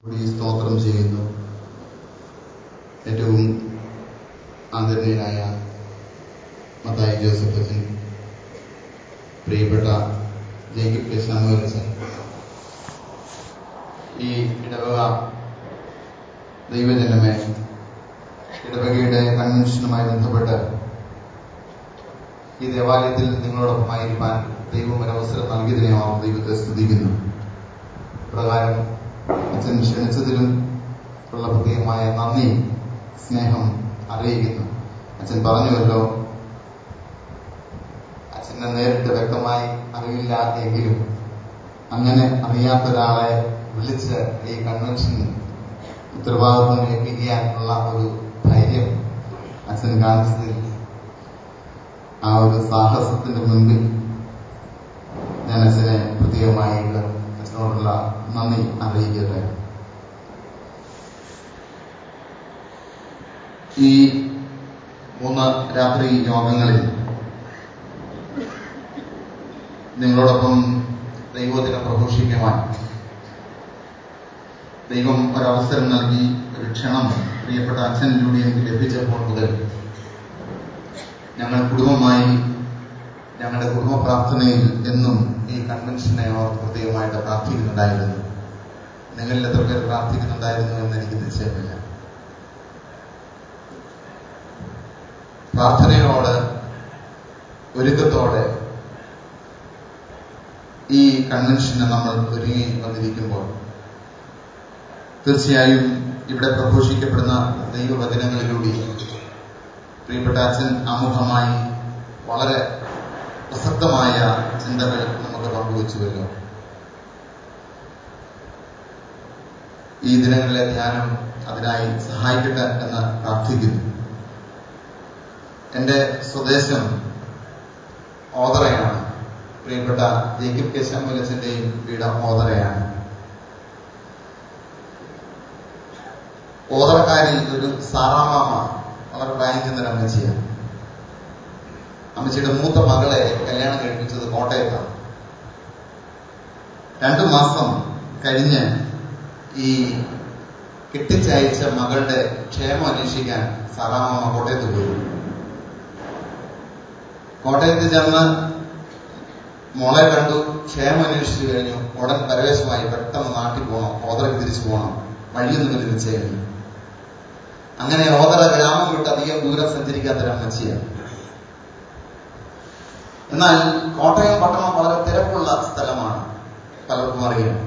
ഈ സ്തോത്രം ചെയ്യുന്നു ഏറ്റവും ആദരണീയനായ മത്തായി ജോസഫ് അച്ഛൻ പ്രിയപ്പെട്ട ജേക്കബ് കെ സാമുവലസൻ ഈ ഇടവക ദൈവജനമേ ഇടവകയുടെ കൺവെൻഷനുമായി ബന്ധപ്പെട്ട് ഈ ദേവാലയത്തിൽ നിങ്ങളോടൊപ്പമായിരിക്കാൻ ദൈവം ഒരവസരം നൽകിയതിനെ നാം ദൈവത്തെ സ്തുതിക്കുന്നു പ്രകാരം അച്ഛൻ ക്ഷണിച്ചതിലും ഉള്ള പ്രത്യേകമായ നന്ദി സ്നേഹം അറിയിക്കുന്നു അച്ഛൻ പറഞ്ഞുവല്ലോ അച്ഛനെ നേരിട്ട് വ്യക്തമായി അറിയില്ല എങ്കിലും അങ്ങനെ അറിയാത്ത ഒരാളെ വിളിച്ച് ഈ കൺവെൻഷൻ ഉത്തരവാദിത്വം ഏൽപ്പിക്കാനുള്ള ഒരു ധൈര്യം അച്ഛൻ കാണിച്ചതിൽ ആ ഒരു സാഹസത്തിന്റെ മുൻപിൽ ഞാൻ അച്ഛനെ പ്രത്യേകമായി അച്ഛനോടുള്ള നന്ദി അറിയിക്കട്ടെ ഈ മൂന്ന് രാത്രി യോഗങ്ങളിൽ നിങ്ങളോടൊപ്പം ദൈവത്തിനെ പ്രഘോഷിക്കുവാൻ ദൈവം ഒരവസരം നൽകി ഒരു ക്ഷണം പ്രിയപ്പെട്ട അച്ഛനിലൂടെ എനിക്ക് ലഭിച്ചപ്പോൾ മുതൽ ഞങ്ങൾ കുടുംബമായി ഞങ്ങളുടെ കുടുംബ പ്രാർത്ഥനയിൽ എന്നും ഈ കൺവെൻഷനെ അവർ പ്രത്യേകമായിട്ട് പ്രാർത്ഥിക്കുന്നുണ്ടായിരുന്നു നിങ്ങളിൽ എത്ര പേർ പ്രാർത്ഥിക്കുന്നുണ്ടായിരുന്നു എന്ന് എനിക്ക് നിശ്ചയമില്ല പ്രാർത്ഥനയോട് ഒരുക്കത്തോടെ ഈ കൺവെൻഷന് നമ്മൾ ഒരുങ്ങി വന്നിരിക്കുമ്പോൾ തീർച്ചയായും ഇവിടെ പ്രഘോഷിക്കപ്പെടുന്ന ദൈവവചനങ്ങളിലൂടെ പ്രിയപ്പെട്ട അച്ഛൻ ആമുഖമായി വളരെ പ്രസക്തമായ ചിന്തകൾ നമുക്ക് പങ്കുവച്ചുവല്ലോ ഈ ദിനങ്ങളിലെ ധ്യാനം അതിനായി സഹായിക്കട്ടെ എന്ന് പ്രാർത്ഥിക്കുന്നു എന്റെ സ്വദേശം ഓതറയാണ് പ്രിയപ്പെട്ട ജേക്കബ് കെ ശമ്പലച്ചന്റെയും വീട് ഓതറയാണ് ഓതറക്കാരിൽ ഒരു സാറാമാമ വളരെ പ്രായം ചെന്നൊരു അമ്മച്ചിയാണ് അമ്മച്ചിയുടെ മൂത്ത മകളെ കല്യാണം കഴിപ്പിച്ചത് കോട്ടയത്താണ് രണ്ടു മാസം കഴിഞ്ഞ് ഈ കെട്ടിച്ചയച്ച മകളുടെ ക്ഷേമം അന്വേഷിക്കാൻ സാറാമാമ കോട്ടയത്ത് പോയി കോട്ടയത്ത് ചെന്ന് മോളെ കണ്ടു ക്ഷേമം അന്വേഷിച്ചു കഴിഞ്ഞു ഉടൻ പരവേശമായി പെട്ടെന്ന് നാട്ടിൽ പോകണം ഓതറയ്ക്ക് തിരിച്ചു പോകണം വഴിയൊന്നും നിശ്ചയമില്ല അങ്ങനെ ഓതറ ഗ്രാമം വിട്ട് അധികം ദൂരം സഞ്ചരിക്കാത്തൊരു അമ്മച്ചിയാണ് എന്നാൽ കോട്ടയം പട്ടണം വളരെ തിരക്കുള്ള സ്ഥലമാണ് പലർക്കും അറിയാം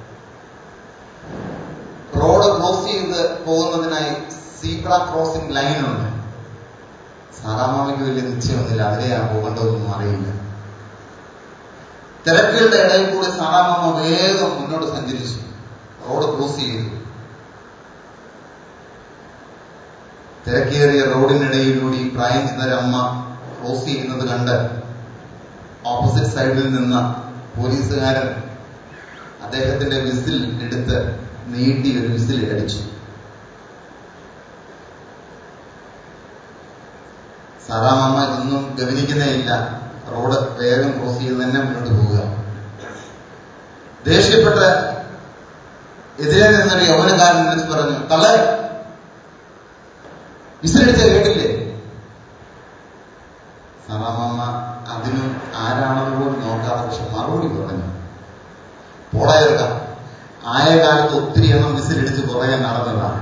റോഡ് ക്രോസ് ചെയ്ത് പോകുന്നതിനായി സീബ്ര ക്രോസിംഗ് ലൈനുണ്ട് സാറാമാമയ്ക്ക് വലിയ നിശ്ചയമൊന്നുമില്ല അതിലെയാണ് പോകേണ്ടതൊന്നും അറിയില്ല തിരക്കുകളുടെ ഇടയിൽ കൂടി സാറാമാമ വേഗം മുന്നോട്ട് സഞ്ചരിച്ചു റോഡ് ക്രോസ് ചെയ്തു തിരക്കേറിയ റോഡിനിടയിലൂടെ പ്രായം ചെന്നൊരമ്മ ക്രോസ് ചെയ്യുന്നത് കണ്ട് ഓപ്പോസിറ്റ് സൈഡിൽ നിന്ന പോലീസുകാരൻ അദ്ദേഹത്തിന്റെ വിസിൽ എടുത്ത് നീട്ടി ഒരു വിസിൽ അടിച്ചു സാറാമമ്മ ഇതൊന്നും ഗവനിക്കുന്നേ ഇല്ല റോഡ് വേഗം ക്രോസ് ചെയ്ത് തന്നെ മുന്നോട്ട് പോവുക ദേഷ്യപ്പെട്ട് എതിരെ നിന്നൊരു യൗവനക്കാരൻ വിളിച്ച് പറഞ്ഞു തള്ളേ വിസിലടിച്ച കേട്ടില്ലേ സാറാമമ്മ അതിനും ആരാണെന്ന് പോലും നോക്കാതെ പക്ഷെ മറുപടി പറഞ്ഞു പോളയർക്ക ആയ കാലത്ത് ഒത്തിരി എണ്ണം വിസിലടിച്ച് പുറകെ നടന്നതാണ്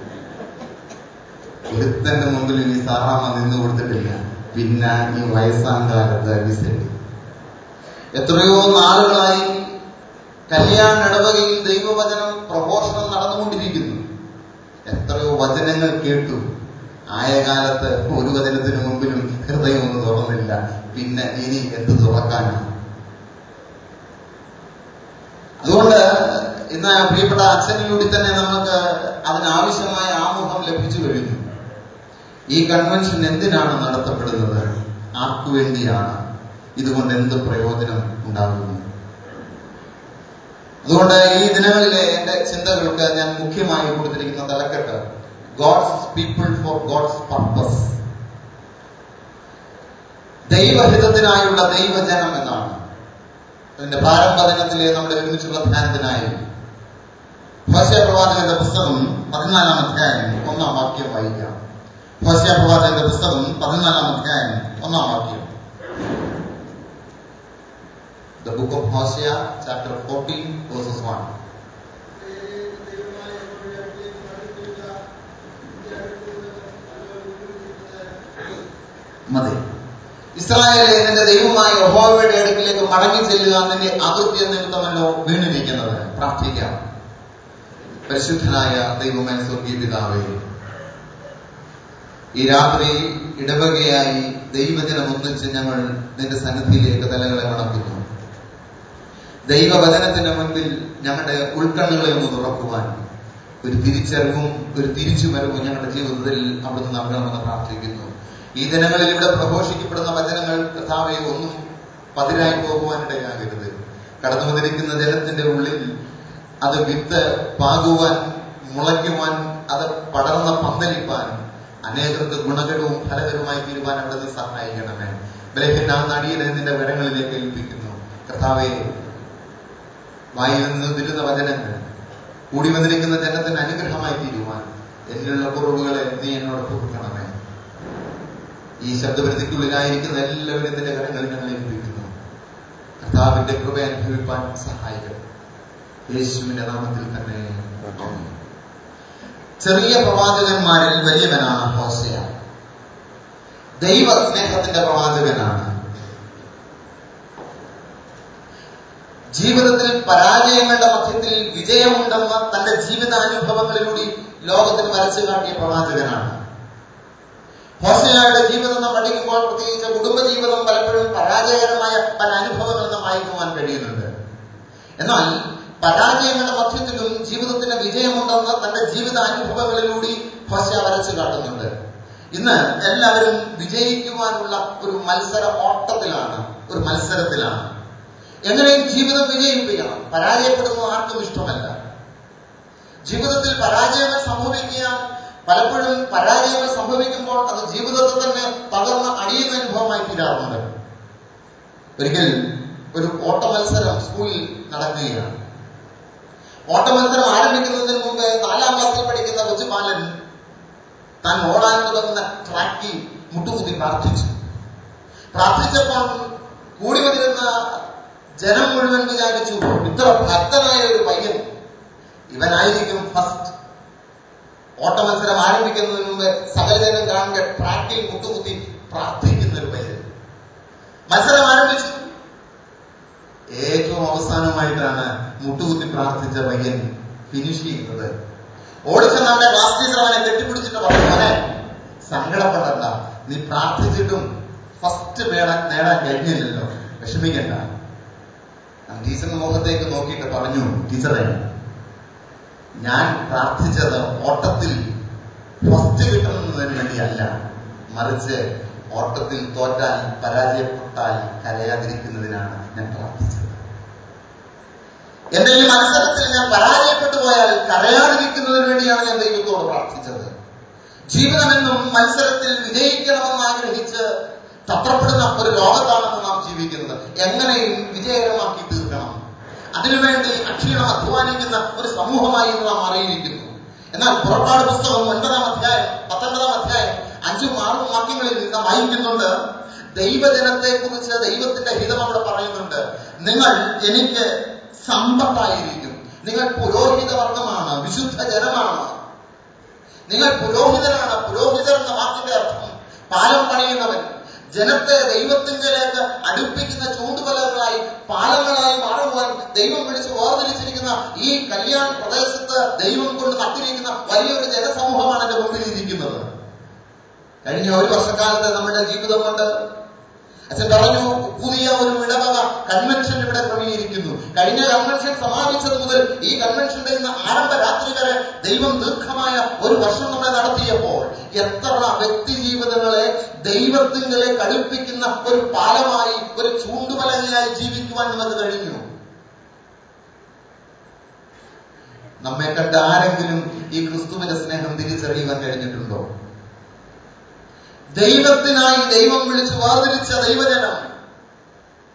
ഒരുത്തന്റെ മുമ്പിൽ ഈ സാറാമ്മ നിന്ന് കൊടുത്തിട്ടില്ല പിന്നെ ഈ വയസ്സാം കാലത്ത് വിസിലടി എത്രയോ നാളുകളായി കല്യാണ ഇടവകയിൽ ദൈവവചനം പ്രഘോഷണം നടന്നുകൊണ്ടിരിക്കുന്നു എത്രയോ വചനങ്ങൾ കേട്ടു ആയ കാലത്ത് ഒരു വചനത്തിന് മുമ്പിലും ഹൃദയം ഒന്നും തുറന്നില്ല പിന്നെ ഇനി എന്ത് തുറക്കാനാണ് അതുകൊണ്ട് ഇന്ന് പ്രിയപ്പെട്ട അച്ഛനിലൂടെ തന്നെ നമുക്ക് അതിനാവശ്യമായ ആമുഖം ലഭിച്ചു കഴിഞ്ഞു ഈ കൺവെൻഷൻ എന്തിനാണ് നടത്തപ്പെടുന്നത് ആർക്കു വേണ്ടിയാണ് ഇതുകൊണ്ട് എന്ത് പ്രയോജനം ഉണ്ടാകുന്നു അതുകൊണ്ട് ഈ ദിനങ്ങളിലെ എന്റെ ചിന്തകൾക്ക് ഞാൻ മുഖ്യമായി കൊടുത്തിരിക്കുന്ന തലക്കെട്ട് God's people for God's purpose ദൈവഹിതത്തിനായുള്ള ദൈവജനം എന്നാണ് അതിന്റെ പ്രാരംഭ ദിനത്തിലെ നമ്മുടെ ഒരുമിച്ചുള്ള ധ്യാനത്തിനായി ഹോശയ പ്രവാചകന്റെ പുസ്തകം പതിനാലാം അധ്യായം ഒന്നാം വാക്യം വായിക്കാം ഹോശയ പ്രവാചകന്റെ പുസ്തകം പതിനാലാം അധ്യായം ഒന്നാം വാക്യം The book of Hosea, chapter 14, verses 1. മതി ഇസ്രായേലെ നിന്റെ ദൈവമായ യഹോവയുടെ അടുക്കിലേക്ക് മടങ്ങി ചെല്ലുക നിന്റെ അകൃത്യ നിമിത്തമല്ലോ വീണിരിക്കുന്നത് പ്രാർത്ഥിക്കാം പരിശുദ്ധനായ ദൈവമായ സ്വർഗീയ പിതാവേ ഈ രാത്രി ഇടവകയായി ദൈവജനം ഒന്നിച്ച് ഞങ്ങൾ നിന്റെ സന്നിധിയിലേക്ക് തലകളെ മണക്കുന്നു ദൈവവചനത്തിന്റെ മുൻപിൽ ഞങ്ങളുടെ ഉൾക്കണ്ണുകളെ ഒന്ന് തുറക്കുവാൻ ഒരു തിരിച്ചറിവും ഒരു തിരിച്ചുവരവും ഞങ്ങളുടെ ജീവിതത്തിൽ അവിടുന്ന് നൽകണമെന്ന് പ്രാർത്ഥിക്കുന്നു ഈ ദിനങ്ങളിൽ ഇവിടെ പ്രഘോഷിക്കപ്പെടുന്ന വചനങ്ങൾ കഥാവെ ഒന്നും പതിരായി പോകുവാനിടയാകരുത് കടന്നു വന്നിരിക്കുന്ന ജനത്തിന്റെ ഉള്ളിൽ അത് വിത്ത് പാകുവാൻ മുളയ്ക്കുവാൻ അത് പടർന്ന് പന്തലിപ്പാൻ അനേകർക്ക് ഗുണകരവും ഫലകരവുമായി തീരുവാൻ അവിടുന്ന് സഹായിക്കണമേ ബലഹീന നടിയനെ നിന്റെ വരങ്ങളിലേക്ക് ഏൽപ്പിക്കുന്നു കർത്താവെ വായിൽ നിന്ന് തിരുന്ന വചനങ്ങൾ കൂടി വന്നിരിക്കുന്ന ജനത്തിന് അനുഗ്രഹമായി തീരുവാൻ എന്നിലുള്ള കുറവുകളെ നീ എന്നോട് പൊറുക്കണമേ ഈ ശബ്ദപരിധിക്കുള്ളിലായിരിക്കുന്ന എല്ലാവരും നിന്റെ കരങ്ങളിൽ ഞങ്ങൾ ഏൽപ്പിക്കുന്നു കർത്താവിന്റെ കൃപ അനുഭവിപ്പാൻ സഹായിക്കണം യേശുവിന്റെ നാമത്തിൽ തന്നെ ആമേൻ. ചെറിയ പ്രവാചകന്മാരിൽ വലിയവനാണ് ഹോസയ ദൈവ സ്നേഹത്തിന്റെ പ്രവാചകനാണ് ജീവിതത്തിൽ പരാജയങ്ങളുടെ മധ്യത്തിൽ വിജയമുണ്ടെന്ന തന്റെ ജീവിതാനുഭവങ്ങളിലൂടെ ലോകത്തിന് വരച്ചു കാട്ടിയ പ്രവാചകനാണ് ഹോസയായുടെ ജീവിതം നാം പഠിക്കുമ്പോൾ പ്രത്യേകിച്ച് കുടുംബജീവിതം പലപ്പോഴും പരാജയകരമായ പല അനുഭവങ്ങൾ നാം വായിക്കുവാൻ കഴിയുന്നുണ്ട് എന്നാൽ പരാജയങ്ങളുടെ മധ്യത്തിലും ജീവിതത്തിന് വിജയമുണ്ടെന്ന് തന്റെ ജീവിത അനുഭവങ്ങളിലൂടെ ഹോസയ വരച്ചു കാട്ടുന്നുണ്ട് ഇന്ന് എല്ലാവരും വിജയിക്കുവാനുള്ള ഒരു മത്സര ഓട്ടത്തിലാണ് ഒരു മത്സരത്തിലാണ് എങ്ങനെയും ജീവിതം വിജയിപ്പിക്കണം പരാജയപ്പെടുന്നത് ആർക്കും ഇഷ്ടമല്ല ജീവിതത്തിൽ പരാജയങ്ങൾ സംഭവിക്കാൻ പലപ്പോഴും പരാജയങ്ങൾ സംഭവിക്കുമ്പോൾ അത് ജീവിതത്തിൽ തന്നെ തകർന്ന് അടിയുന്ന അനുഭവമായി തീരാറുണ്ട് ഒരിക്കൽ ഒരു ഓട്ട മത്സരം സ്കൂളിൽ നടക്കുകയാണ് ഓട്ട മത്സരം ആരംഭിക്കുന്നതിന് മുമ്പ് നാലാം ക്ലാസ്സിൽ പഠിക്കുന്ന കൊച്ചു ബാലൻ താൻ ഓടാൻ തുടങ്ങുന്ന ട്രാക്കിൽ മുട്ടുകുത്തി പ്രാർത്ഥിച്ചു പ്രാർത്ഥിച്ചപ്പോൾ കൂടി വന്നിരുന്ന ജനം മുഴുവൻ വിചാരിച്ചു ഇത്ര ഭക്തനായ ഒരു പയ്യൻ ഇവനായിരിക്കും ഫസ്റ്റ് ഓട്ട മത്സരം ആരംഭിക്കുന്നതിന് മുമ്പ് സകലജനം കാണുക ട്രാക്കിൽ മുട്ടുകുത്തി പ്രാർത്ഥിക്കുന്ന ഒരു പയ്യൻ മത്സരം ആരംഭിച്ചു ഏറ്റവും അവസാനമായിട്ടാണ് മുട്ടുകുത്തി പ്രാർത്ഥിച്ച പയ്യൻ ഫിനിഷ് ചെയ്യുന്നത് ഓടിച്ചെന്ന് അവന്റെ ക്ലാസ് ടീച്ചർ അവനെ കെട്ടിപ്പിടിച്ചിട്ട് പറഞ്ഞു മോനെ സങ്കടപ്പെടണ്ട നീ പ്രാർത്ഥിച്ചിട്ടും ഫസ്റ്റ് നേടാൻ നേടാൻ കഴിഞ്ഞില്ലല്ലോ വിഷമിക്കണ്ട ഞാൻ ടീച്ചറിന്റെ മുഖത്തേക്ക് നോക്കിയിട്ട് പറഞ്ഞു ടീച്ചറെ ഞാൻ പ്രാർത്ഥിച്ചത് ഓട്ടത്തിൽ ഫസ്റ്റ് കിട്ടുന്നതിന് വേണ്ടിയല്ല മറിച്ച് ഓട്ടത്തിൽ തോറ്റാൽ പരാജയപ്പെട്ടാൽ കരയാതിരിക്കുന്നതിനാണ് ഞാൻ പ്രാർത്ഥിച്ചത് എന്റെ ഈ മത്സരത്തിൽ ഞാൻ പരാജയപ്പെട്ടു പോയാൽ കരയാതിരിക്കുന്നതിന് വേണ്ടിയാണ് ഞാൻ ദൈവത്തോട് പ്രാർത്ഥിച്ചത് ജീവിതമെന്നും മത്സരത്തിൽ വിജയിക്കണമെന്ന് ആഗ്രഹിച്ച് തത്രപ്പെടുന്ന ഒരു ലോകത്താണ് നാം ജീവിക്കുന്നത് എങ്ങനെയും വിജയകരമാക്കി തീർക്കണം അതിനുവേണ്ടി അക്ഷീണം അധ്വാനിക്കുന്ന ഒരു സമൂഹമായി ഇന്ന് നാം മാറിയിരിക്കുന്നു എന്നാൽ പുറപ്പാട് പുസ്തകം ഒൻപതാം അധ്യായം പത്തൊൻപതാം അധ്യായം അഞ്ചും ആറും വാക്യങ്ങളിൽ നാം വായിക്കുന്നുണ്ട് ദൈവജനത്തെ കുറിച്ച് ദൈവത്തിന്റെ ഹിതം അവിടെ പറയുന്നുണ്ട് നിങ്ങൾ എനിക്ക് സമ്പത്തായിരിക്കും നിങ്ങൾ പുരോഹിത വർഗമാണ് വിശുദ്ധ ജനമാണ് നിങ്ങൾ പുരോഹിതനാണ് പുരോഹിതർ എന്ന വാക്കിന്റെ അർത്ഥം പാലം പണിയുന്നവൻ ജനത്തെ ദൈവത്തിങ്കിലേക്ക് അടുപ്പിക്കുന്ന ചൂണ്ടുപലകളായി പാലങ്ങളായി മാറുവാൻ ദൈവം വിളിച്ച് വേർതിരിച്ചിരിക്കുന്ന ഈ കല്യാൺ പ്രദേശത്ത് ദൈവം കൊണ്ട് നട്ടിരിക്കുന്ന വലിയൊരു ജനസമൂഹമാണ് എന്റെ മുമ്പിൽ ഇരിക്കുന്നത് കഴിഞ്ഞ ഒരു വർഷക്കാലത്ത് നമ്മുടെ ജീവിതം കൊണ്ട് അച്ഛൻ പറഞ്ഞു പുതിയ ഒരു ഇടവക കൺവെൻഷൻ ഇവിടെ ക്രമീകരിക്കുന്നു കഴിഞ്ഞ കൺവെൻഷൻ സമാപിച്ചത് മുതൽ ഈ കൺവെൻഷന്റെ ഇന്ന് ആരംഭ രാത്രി വരെ ദൈവം ദീർഘമായ ഒരു വർഷം നമ്മളെ നടത്തിയപ്പോൾ എത്ര വ്യക്തി ജീവിതങ്ങളെ ദൈവത്തിങ്ങളെ കടുപ്പിക്കുന്ന ഒരു പാലമായി ഒരു ചൂണ്ടുമലങ്ങയായി ജീവിക്കുവാൻ നമുക്ക് കഴിഞ്ഞു നമ്മെ കണ്ട ആരെങ്കിലും ഈ ക്രിസ്തുവിന്റെ സ്നേഹം തിരിച്ചറിയുവാൻ കഴിഞ്ഞിട്ടുണ്ടോ ദൈവത്തിനായി ദൈവം വിളിച്ച് വേർതിരിച്ച ദൈവജനം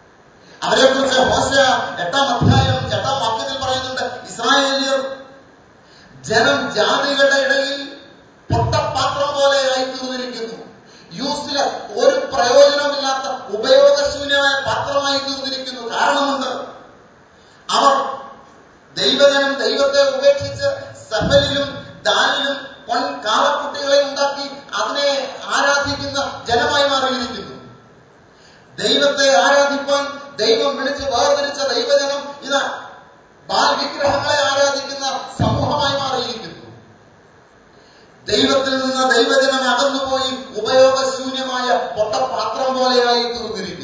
അവരെ കുറിച്ച് ഹോസ എട്ടാം അധ്യായം എട്ടാം വാക്യത്തിൽ പറയുന്നുണ്ട് ഇസ്രായേലിയർ ജനം ജാതികളുടെ ഇടയിൽ പൊട്ടപ്പാത്രം പോലെ ആയിത്തീർന്നിരിക്കുന്നു യൂസ്ലെസ് ഒരു പ്രയോജനമില്ലാത്ത ഉപയോഗശൂന്യമായ പാത്രമായി തീർന്നിരിക്കുന്നു കാരണമുണ്ട് അവർ ദൈവജനം ദൈവത്തെ ഉപേക്ഷിച്ച് സഫലിലും ദാനിലും പൊൻ കാളക്കുട്ടികളെ ഉണ്ടാക്കി അതിനെ ആരാധിക്കുന്ന ജനമായി മാറിയിരിക്കുന്നു ദൈവത്തെ ആരാധിപ്പാൻ ദൈവം വിളിച്ച് വേർതിരിച്ച ദൈവജനം ഇതാ ബാൽ വിഗ്രഹങ്ങളെ ആരാധിക്കുന്ന സമൂഹമായി മാറിയിരിക്കുന്നു ദൈവത്തിൽ നിന്ന് ദൈവജനം അകന്നുപോയി ഉപയോഗശൂന്യമായ പൊട്ടപാത്രം പോലെയായി തീർന്നിരിക്കുന്നു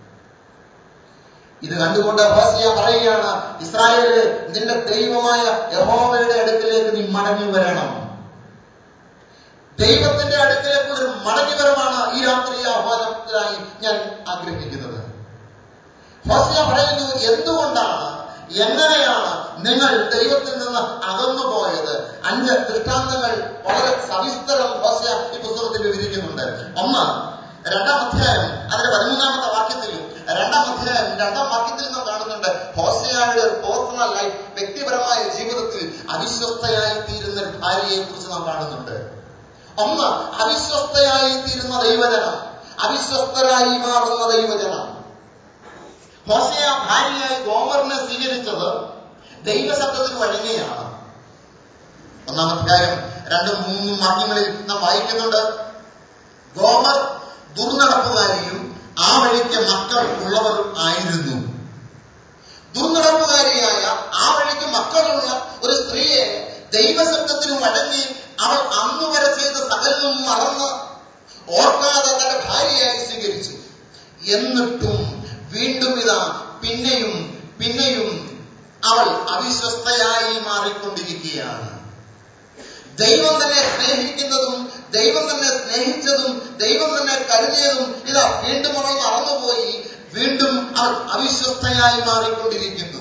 ഇത് കണ്ടുകൊണ്ട് ഹോസിയ പറയുകയാണ് ഇസ്രായേല് നിന്റെ ദൈവമായ യഹോവയുടെ അടുക്കിലേക്ക് നീ മടങ്ങി വരണം ദൈവത്തിന്റെ അടുക്കിലേക്കുള്ള ഒരു മടങ്ങിവരമാണ് ഈ രാത്രി ആഹ്വാനത്തിനായി ഞാൻ ആഗ്രഹിക്കുന്നത് ഹോസിയ പറയുന്നു എന്തുകൊണ്ടാണ് എങ്ങനെയാണ് നിങ്ങൾ ദൈവത്തിൽ നിന്ന് അകന്നു പോയത് അഞ്ച് ദൃഷ്ടാന്തങ്ങൾ വളരെ സവിസ്തരം ഹോസിയ ഈ പുസ്തകത്തിൽ വിവരിക്കുന്നുണ്ട് ഒന്ന് രണ്ടാം അധ്യായം അതിന്റെ പതിമൂന്നാമത്തെ വാക്യത്തിലും രണ്ടാം അധ്യായം രണ്ടാം വാക്യത്തിൽ നാം കാണുന്നുണ്ട് ഹോസയായുടെ ഒരു പേഴ്സണൽ ലൈഫ് വ്യക്തിപരമായ ജീവിതത്തിൽ അവിശ്വസ്തയായി തീരുന്ന ഒരു ഭാര്യയെ കുറിച്ച് നാം കാണുന്നുണ്ട് ഒന്ന് അവിശ്വസ്തയായി തീരുന്ന ദൈവജനം അവിശ്വസ്തരായി മാറുന്ന ദൈവജനം ഹോസയ ഭാര്യയായി ഗോമറിനെ സ്വീകരിച്ചത് ദൈവശബ്ദത്തിന് വഴങ്ങിയാണ് ഒന്നാം അധ്യായം രണ്ടും മൂന്നും വാക്യങ്ങളിൽ നാം വായിക്കുന്നുണ്ട് ഗോമർ ദുർനടപ്പുകാരിയും ആ വഴിക്ക് മക്കൾ ഉള്ളവരും ആയിരുന്നു ദുർനടപ്പുകാരിയായ ആ വഴിക്ക് മക്കളുള്ള ഒരു സ്ത്രീയെ ദൈവശബ്ദത്തിന് വഴങ്ങി അവൾ അന്നു വരെ ചെയ്ത സകലവും മറന്ന് ഓർക്കാതെ തന്റെ ഭാര്യയായി സ്വീകരിച്ചു എന്നിട്ടും വീണ്ടും ഇതാ പിന്നെയും പിന്നെയും അവൾ അവിശ്വസ്തയായി മാറിക്കൊണ്ടിരിക്കുകയാണ് ദൈവം തന്നെ സ്നേഹിക്കുന്നതും ദൈവം തന്നെ സ്നേഹിച്ചതും ദൈവം തന്നെ കരുതിയതും ഇതാ വീണ്ടും അവൾ മറന്നുപോയി വീണ്ടും അവൾ അവിശ്വസ്തയായി മാറിക്കൊണ്ടിരിക്കുന്നു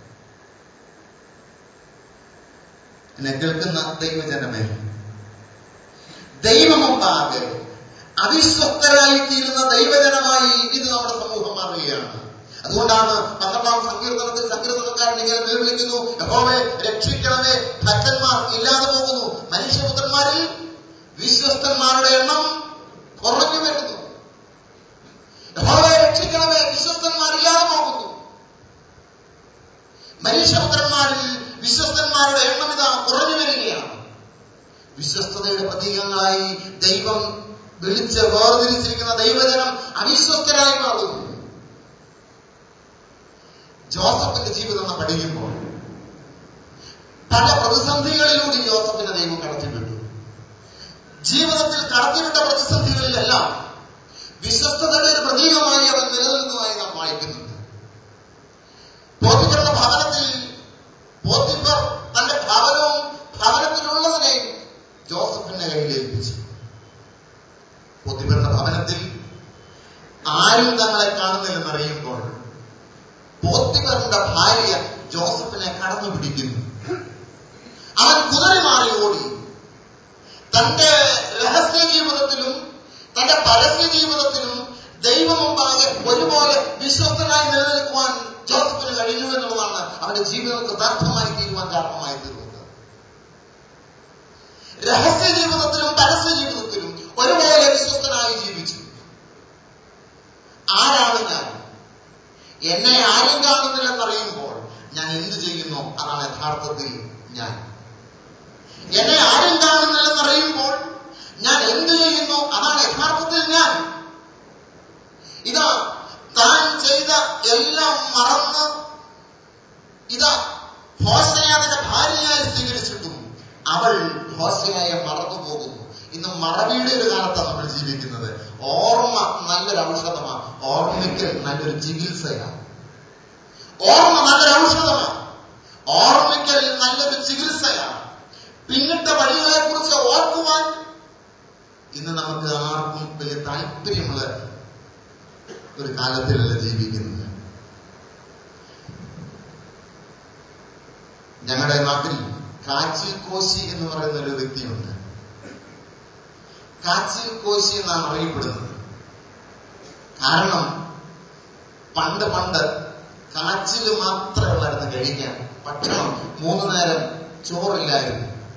എന്നെ കേൾക്കുന്ന ദൈവജനമേ ദൈവമുണ്ടാകെ അവിശ്വസ്തരായി തീരുന്ന ദൈവജനമായി ഇത് നമ്മുടെ സമൂഹം മാറുകയാണ് അതുകൊണ്ടാണ് പന്ത്രണ്ടാം സങ്കീർത്തനത്തിൽ സങ്കീർത്തനക്കാരൻ ഇങ്ങനെ നിർവിളിക്കുന്നു യഹോവേ രക്ഷിക്കണമേ ഭക്തന്മാർ ഇല്ലാതെ പോകുന്നു മനുഷ്യപുത്രന്മാരിൽ വിശ്വസ്തന്മാരുടെ എണ്ണം കുറഞ്ഞു വരുന്നു യഹോവേ രക്ഷിക്കണമേ വിശ്വസ്തന്മാർ ഇല്ലാതെ പോകുന്നു മനുഷ്യപുത്രന്മാരിൽ വിശ്വസ്തന്മാരുടെ എണ്ണം ഇതാ കുറഞ്ഞു വരികയാണ് വിശ്വസ്തതയുടെ പ്രതീകങ്ങളായി ദൈവം വിളിച്ച് വേർതിരിച്ചിരിക്കുന്ന ദൈവജനം അവിശ്വസ്തരായി മാറുന്നു ജോസഫിന്റെ ജീവിതം നാം പഠിക്കുമ്പോൾ പല പ്രതിസന്ധികളിലൂടെ ജോസഫിനെ ദൈവം കടത്തിവിട്ടു ജീവിതത്തിൽ കടത്തിവിട്ട പ്രതിസന്ധികളിലെല്ലാം വിശ്വസ്തതയുടെ ഒരു പ്രതീകമായി അവൻ നിലനിൽക്കുന്നതായി നാം വായിക്കുന്നുണ്ട് പോത്തിഫറുടെ ഭവനത്തിൽ പോത്തിഫർ തന്റെ ഭവനവും ഭവനത്തിലുള്ളതിനെയും ജോസഫിന്റെ കയ്യിൽ ഏൽപ്പിച്ചു പോത്തിഫറുടെ ഭവനത്തിൽ ആരും തങ്ങളെ കാണുന്നില്ലെന്നറിയുമ്പോൾ പോത്തിഫറിന്റെ ഭാര്യ ജോസഫിനെ കടന്നു പിടിക്കുന്നു അവൻ കുതിരി മാറി ഓടി തന്റെ രഹസ്യ ജീവിതത്തിലും തന്റെ പരസ്യ ജീവിതത്തിലും ദൈവമുമ്പാകെ ഒരുപോലെ വിശ്വസ്തനായി നിലനിൽക്കുവാൻ ജോസഫിന് കഴിഞ്ഞു എന്നുള്ളതാണ് അവന്റെ ജീവിതം കൃതാർത്ഥമായി തീരുവാൻ കാരണമായി തീർന്നത് രഹസ്യ ജീവിതത്തിലും പരസ്യ ജീവിതത്തിലും ഒരുപോലെ വിശ്വസ്തനായി ജീവിച്ചു ആരാണ് ഞാൻ എന്നെ ആരും കാണുന്നില്ലെന്നറിയുമ്പോൾ ഞാൻ എന്ത് ചെയ്യുന്നു അതാണ് യഥാർത്ഥത്തിൽ ഞാൻ എന്നെ ആരും കാണുന്നില്ലെന്നറിയുമ്പോൾ ഞാൻ എന്ത് ചെയ്യുന്നു അതാണ് യഥാർത്ഥത്തിൽ ഞാൻ ഇതാ താൻ ചെയ്ത എല്ലാം മറന്ന് ഇതാ ഹോസയാതിന്റെ ഭാര്യയായി സ്വീകരിച്ചിട്ടും അവൾ ഹോസയായെ മറന്നു പോകുന്നു ഇന്ന് മറവിയുടെ ഒരു കാലത്താണ് നമ്മൾ ജീവിക്കുന്നത് ഓർമ്മ നല്ലൊരു ഔഷധമാണ് ഓർമ്മയ്ക്ക് നല്ലൊരു ചികിത്സയാണ് ഓർമ്മ നല്ലൊരു ഔഷധമാണ് ഓർമ്മിക്കൽ നല്ലൊരു ചികിത്സയാണ് പിന്നിട്ട വഴികളെ കുറിച്ച് ഓർക്കുവാൻ ഇന്ന് നമുക്ക് ആർക്കും വലിയ താല്പര്യമുള്ള ഒരു കാലത്തിലല്ല ജീവിക്കുന്നത് ഞങ്ങളുടെ നാട്ടിൽ കാച്ചിൽ കോശി എന്ന് പറയുന്ന ഒരു വ്യക്തിയുണ്ട് കാച്ചിൽ കോശി എന്നാണ് അറിയപ്പെടുന്നത് കാരണം പണ്ട് പണ്ട് കാച്ചിൽ മാത്രമേ ഉള്ളായിരുന്നു കഴിക്കാൻ ഭക്ഷണം മൂന്ന് നേരം ചോറില്ലായിരുന്നു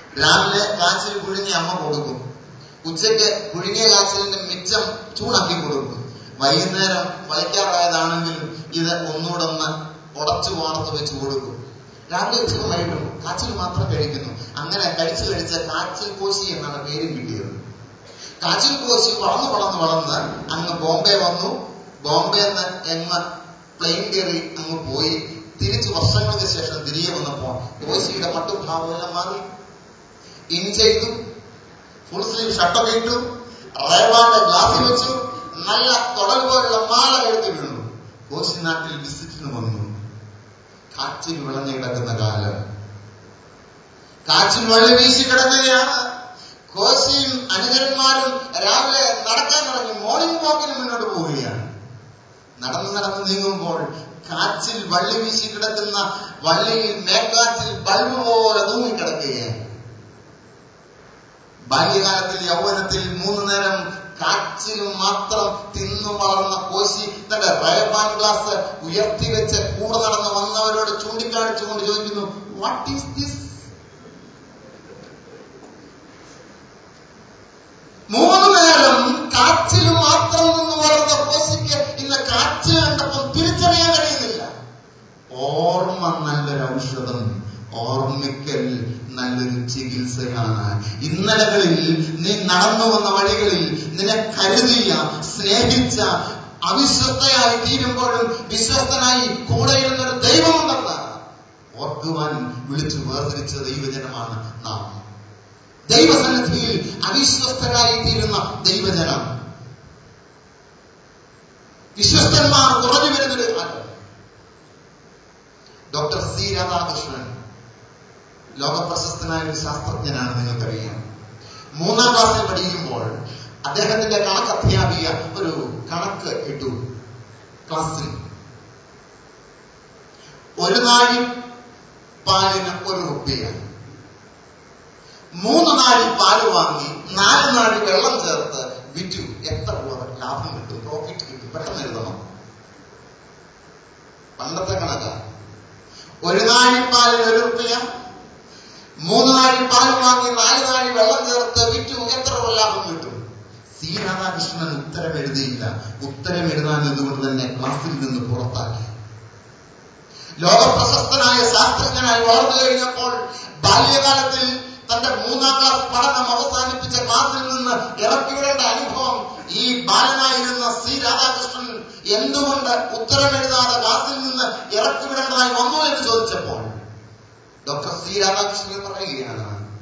രാവിലെ കാച്ചിൽ പുഴുങ്ങി അമ്മ കൊടുക്കും ഉച്ചയ്ക്ക് പുഴുങ്ങിയ കാച്ചിലിന്റെ മിച്ചം ചൂടാക്കി കൊടുക്കും വൈകുന്നേരം വൈക്കാറായതാണെങ്കിലും ഇത് ഒന്നുകൂടെ ഒന്ന് ഉടച്ചു വാർത്ത് വെച്ച് കൊടുക്കും രാവിലെ ഉച്ചക്കും വൈകിട്ടും കാച്ചിൽ മാത്രം കഴിക്കുന്നു അങ്ങനെ കഴിച്ചു കഴിച്ച കാച്ചിൽ കോശി എന്നാണ് പേരും കിട്ടിയത് കാച്ചിൽ കോശി വളർന്ന് വളർന്ന് വളർന്ന് അങ്ങ് ബോംബെ വന്നു ബോംബെ നിന്ന് എങ്ങ് പ്ലെയിൻ കയറി അങ്ങ് പോയി തിരിച്ചു വർഷങ്ങൾക്ക് ശേഷം തിരികെ വന്നപ്പോൾ കോശിയുടെ മട്ടും ഭാവം എല്ലാം മാറി ഇൻ ചെയ്തു ഫുൾ സ്ലീവ് ഷർട്ടൊക്കെ ഇട്ടു റേവാന്റെ ഗ്ലാസ് വെച്ചു നല്ല തുടൽ പോലുള്ള മാല കഴുത്തി വീണു കോശി നാട്ടിൽ വിസിറ്റിന് വന്നു കാറ്റിൽ വിളഞ്ഞു കിടക്കുന്ന കാലം കാറ്റിൽ വഴി വീശി കിടക്കുകയാണ് കോശിയും അനുചരന്മാരും രാവിലെ നടക്കാൻ തുടങ്ങി മോർണിംഗ് വാക്കിന് മുന്നോട്ട് പോവുകയാണ് നടന്ന് നടന്ന് നീങ്ങുമ്പോൾ കാച്ചിൽ വള്ളി വീശി കിടക്കുന്ന വള്ളിയിൽ മേക്കാച്ചിൽ ബൾബ് പോലെ തൂങ്ങിക്കിടക്കുകയാണ് ബാല്യകാലത്തിൽ യൗവനത്തിൽ മൂന്ന് നേരം കാച്ചിൽ മാത്രം തിന്നു വളർന്ന കോശി തന്റെ റയബാൻ ഗ്ലാസ് ഉയർത്തി വെച്ച് കൂടെ നടന്ന് വന്നവരോട് ചൂണ്ടിക്കാണിച്ചുകൊണ്ട് ചോദിക്കുന്നു വാട്ട് ഈസ് ദിസ് മൂന്ന് നേരം കാച്ചിൽ മാത്രം നിന്ന് വളർന്ന കോശിക്ക് ഇന്ന് കാച്ചിൽ കണ്ടപ്പോൾ തിരിച്ചറിയാൻ കഴിയുന്നില്ല ഓർമ്മ നല്ലൊരു ഔഷധം ഓർമ്മിക്കൽ നല്ലൊരു ചികിത്സയാണ് ഇന്നലകളിൽ നീ നടന്നു വന്ന വഴികളിൽ നിന്നെ കരുതിയ സ്നേഹിച്ച അവിശ്വസ്തയായി തീരുമ്പോഴും വിശ്വസ്തനായി കൂടെയിരുന്നൊരു ദൈവമുണ്ടെന്ന് ഓർക്കുവാൻ വിളിച്ചു വേർതിരിച്ച ദൈവജനമാണ് നാം ദൈവസന്നിധിയിൽ അവിശ്വസ്തരായി തീരുന്ന ദൈവജനം വിശ്വസ്തന്മാർ കുറഞ്ഞു വരുന്നൊരു കാലം ഡോക്ടർ സി രാധാകൃഷ്ണൻ ലോകപ്രശസ്തനായ ഒരു ശാസ്ത്രജ്ഞനാണ് നിങ്ങൾക്കറിയാം മൂന്നാം ക്ലാസ്സിൽ പഠിക്കുമ്പോൾ അദ്ദേഹത്തിന്റെ കണക്ക് അധ്യാപിക ഒരു കണക്ക് ഇട്ടു ക്ലാസ്സിൽ ഒരു നാഴി പാലിന് ഒരു റുപ്യ മൂന്ന് നാഴി പാല് വാങ്ങി നാല് നാഴി വെള്ളം ചേർത്ത് വിറ്റു എത്ര രൂപ ലാഭം കിട്ടും പ്രോഫിറ്റ് കിട്ടും പെട്ടെന്ന് എഴുതണം പണ്ടത്തെ കണക്കാ ഒരു നാഴി പാലിന് ഒരു റുപ്യ മൂന്ന് നാഴി പാൽ വാങ്ങി നാല് നാഴി വെള്ളം ചേർത്ത് വിറ്റു എത്ര രൂപ ലാഭം കിട്ടും സി രാധാകൃഷ്ണൻ ഉത്തരം എഴുതിയില്ല ഉത്തരം എഴുതാൻ ഇതുകൊണ്ട് തന്നെ ക്ലാസ്സിൽ നിന്ന് പുറത്താക്കി ലോകപ്രശസ്തനായ ശാസ്ത്രജ്ഞനായി വളർന്നു കഴിഞ്ഞപ്പോൾ ബാല്യകാലത്തിൽ തന്റെ മൂന്നാം ക്ലാസ് പഠനം അവസാനിപ്പിച്ച ക്ലാസ്സിൽ നിന്ന് ഇറക്കിവിടേണ്ട അനുഭവം ഈ ബാലനായിരുന്ന സി രാധാകൃഷ്ണൻ എന്തുകൊണ്ട് ഉത്തരം എഴുതാതെ ക്ലാസ്സിൽ നിന്ന് ഇറക്കിവിടേണ്ടതായി വന്നു എന്ന് ചോദിച്ചപ്പോൾ ഡോക്ടർ സി രാധാകൃഷ്ണൻ പറയുകയാണ്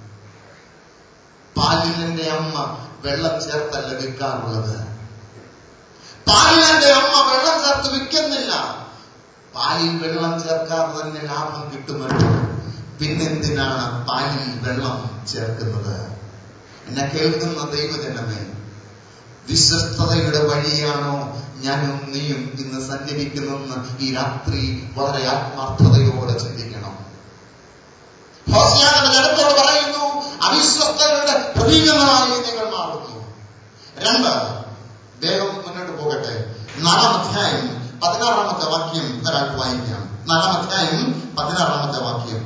പാലിന്റെ അമ്മ വെള്ളം ചേർത്തല്ല വിൽക്കാറുള്ളത് പാലിന്റെ അമ്മ വെള്ളം ചേർത്ത് വിൽക്കുന്നില്ല പാലിൽ വെള്ളം ചേർക്കാതെ തന്നെ ലാഭം കിട്ടുമല്ലോ പിന്നെന്തിനാണ് പാലിൽ വെള്ളം ചേർക്കുന്നത് എന്നെ കേൾക്കുന്ന ദൈവജനമേ വിശ്വസ്തതയുടെ വഴിയാണോ ഞാനും നീയും ഇന്ന് സഞ്ചരിക്കുന്നെന്ന് ഈ രാത്രി വളരെ ആത്മാർത്ഥതയോടെ ചിന്തിക്കണം ഹോസിയാന്റെ ജനത്തോട് പറയുന്നു അവിശ്വസ്തരുടെ പ്രതീകങ്ങളായി നിങ്ങൾ മാറുന്നു രണ്ട് വേഗം മുന്നോട്ട് പോകട്ടെ നാലാം അധ്യായം പതിനാറാമത്തെ വാക്യം ഒരാൾക്ക് വായിക്കാം നാലാം അധ്യായം പതിനാറാമത്തെ വാക്യം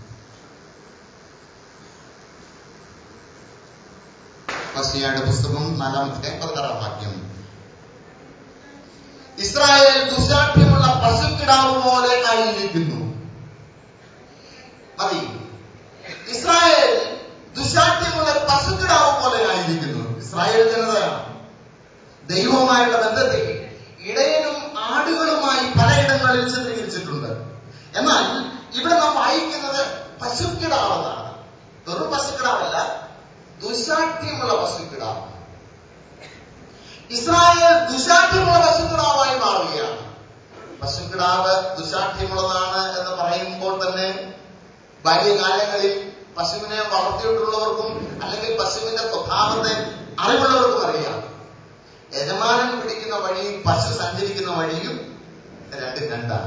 ഹോസിയായുടെ പുസ്തകം നാലാം അധ്യായം പതിനാറാം വാക്യം ഇസ്രായേൽ ദുശാഠ്യമുള്ള പശുക്കിടാവ് പോലെ ആയിരിക്കുന്നു മതി ഇസ്രായേൽ ദുശാഠ്യമുള്ള പശുക്കിടാവ് പോലെ ആയിരിക്കുന്നു ഇസ്രായേൽ ജനതയാണ് ദൈവവുമായുള്ള ബന്ധത്തിൽ ഇടയനും ആടുകളുമായി പലയിടങ്ങളിൽ ചിത്രീകരിച്ചിട്ടുണ്ട് എന്നാൽ ഇവിടെ നാം വായിക്കുന്നത് പശുക്കിടാവെന്നാണ് വെറും പശുക്കിടാവല്ല ദുശാഠ്യമുള്ള പശുക്കിടാവ് ഇസ്രായേൽ ദുശാഠ്യമുള്ള പശുക്കിടാവായി മാറുകയാണ് പശുക്കിടാവ് ദുശാഠ്യമുള്ളതാണ് എന്ന് പറയുമ്പോൾ തന്നെ ബാല്യകാലങ്ങളിൽ പശുവിനെ വളർത്തിയിട്ടുള്ളവർക്കും അല്ലെങ്കിൽ പശുവിന്റെ സ്വഭാവത്തെ അറിവുള്ളവർക്കും അറിയാം യജമാനൻ പിടിക്കുന്ന വഴിയും പശു സഞ്ചരിക്കുന്ന വഴിയും രണ്ടും രണ്ടാണ്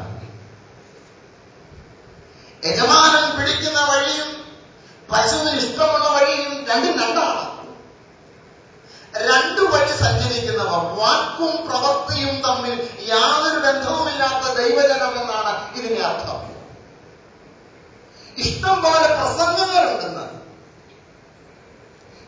യജമാനൻ പിടിക്കുന്ന വഴിയും പശുവിന് ഇഷ്ടമുള്ള വഴിയും രണ്ടും രണ്ടാണ് രണ്ടു വഴി സഞ്ചരിക്കുന്നവർ വാക്കും പ്രവൃത്തിയും തമ്മിൽ യാതൊരു ബന്ധവുമില്ലാത്ത ദൈവജനം എന്നാണ് ഇതിന്റെ അർത്ഥം ഇഷ്ടം പോലെ പ്രസംഗങ്ങളുണ്ടെന്ന്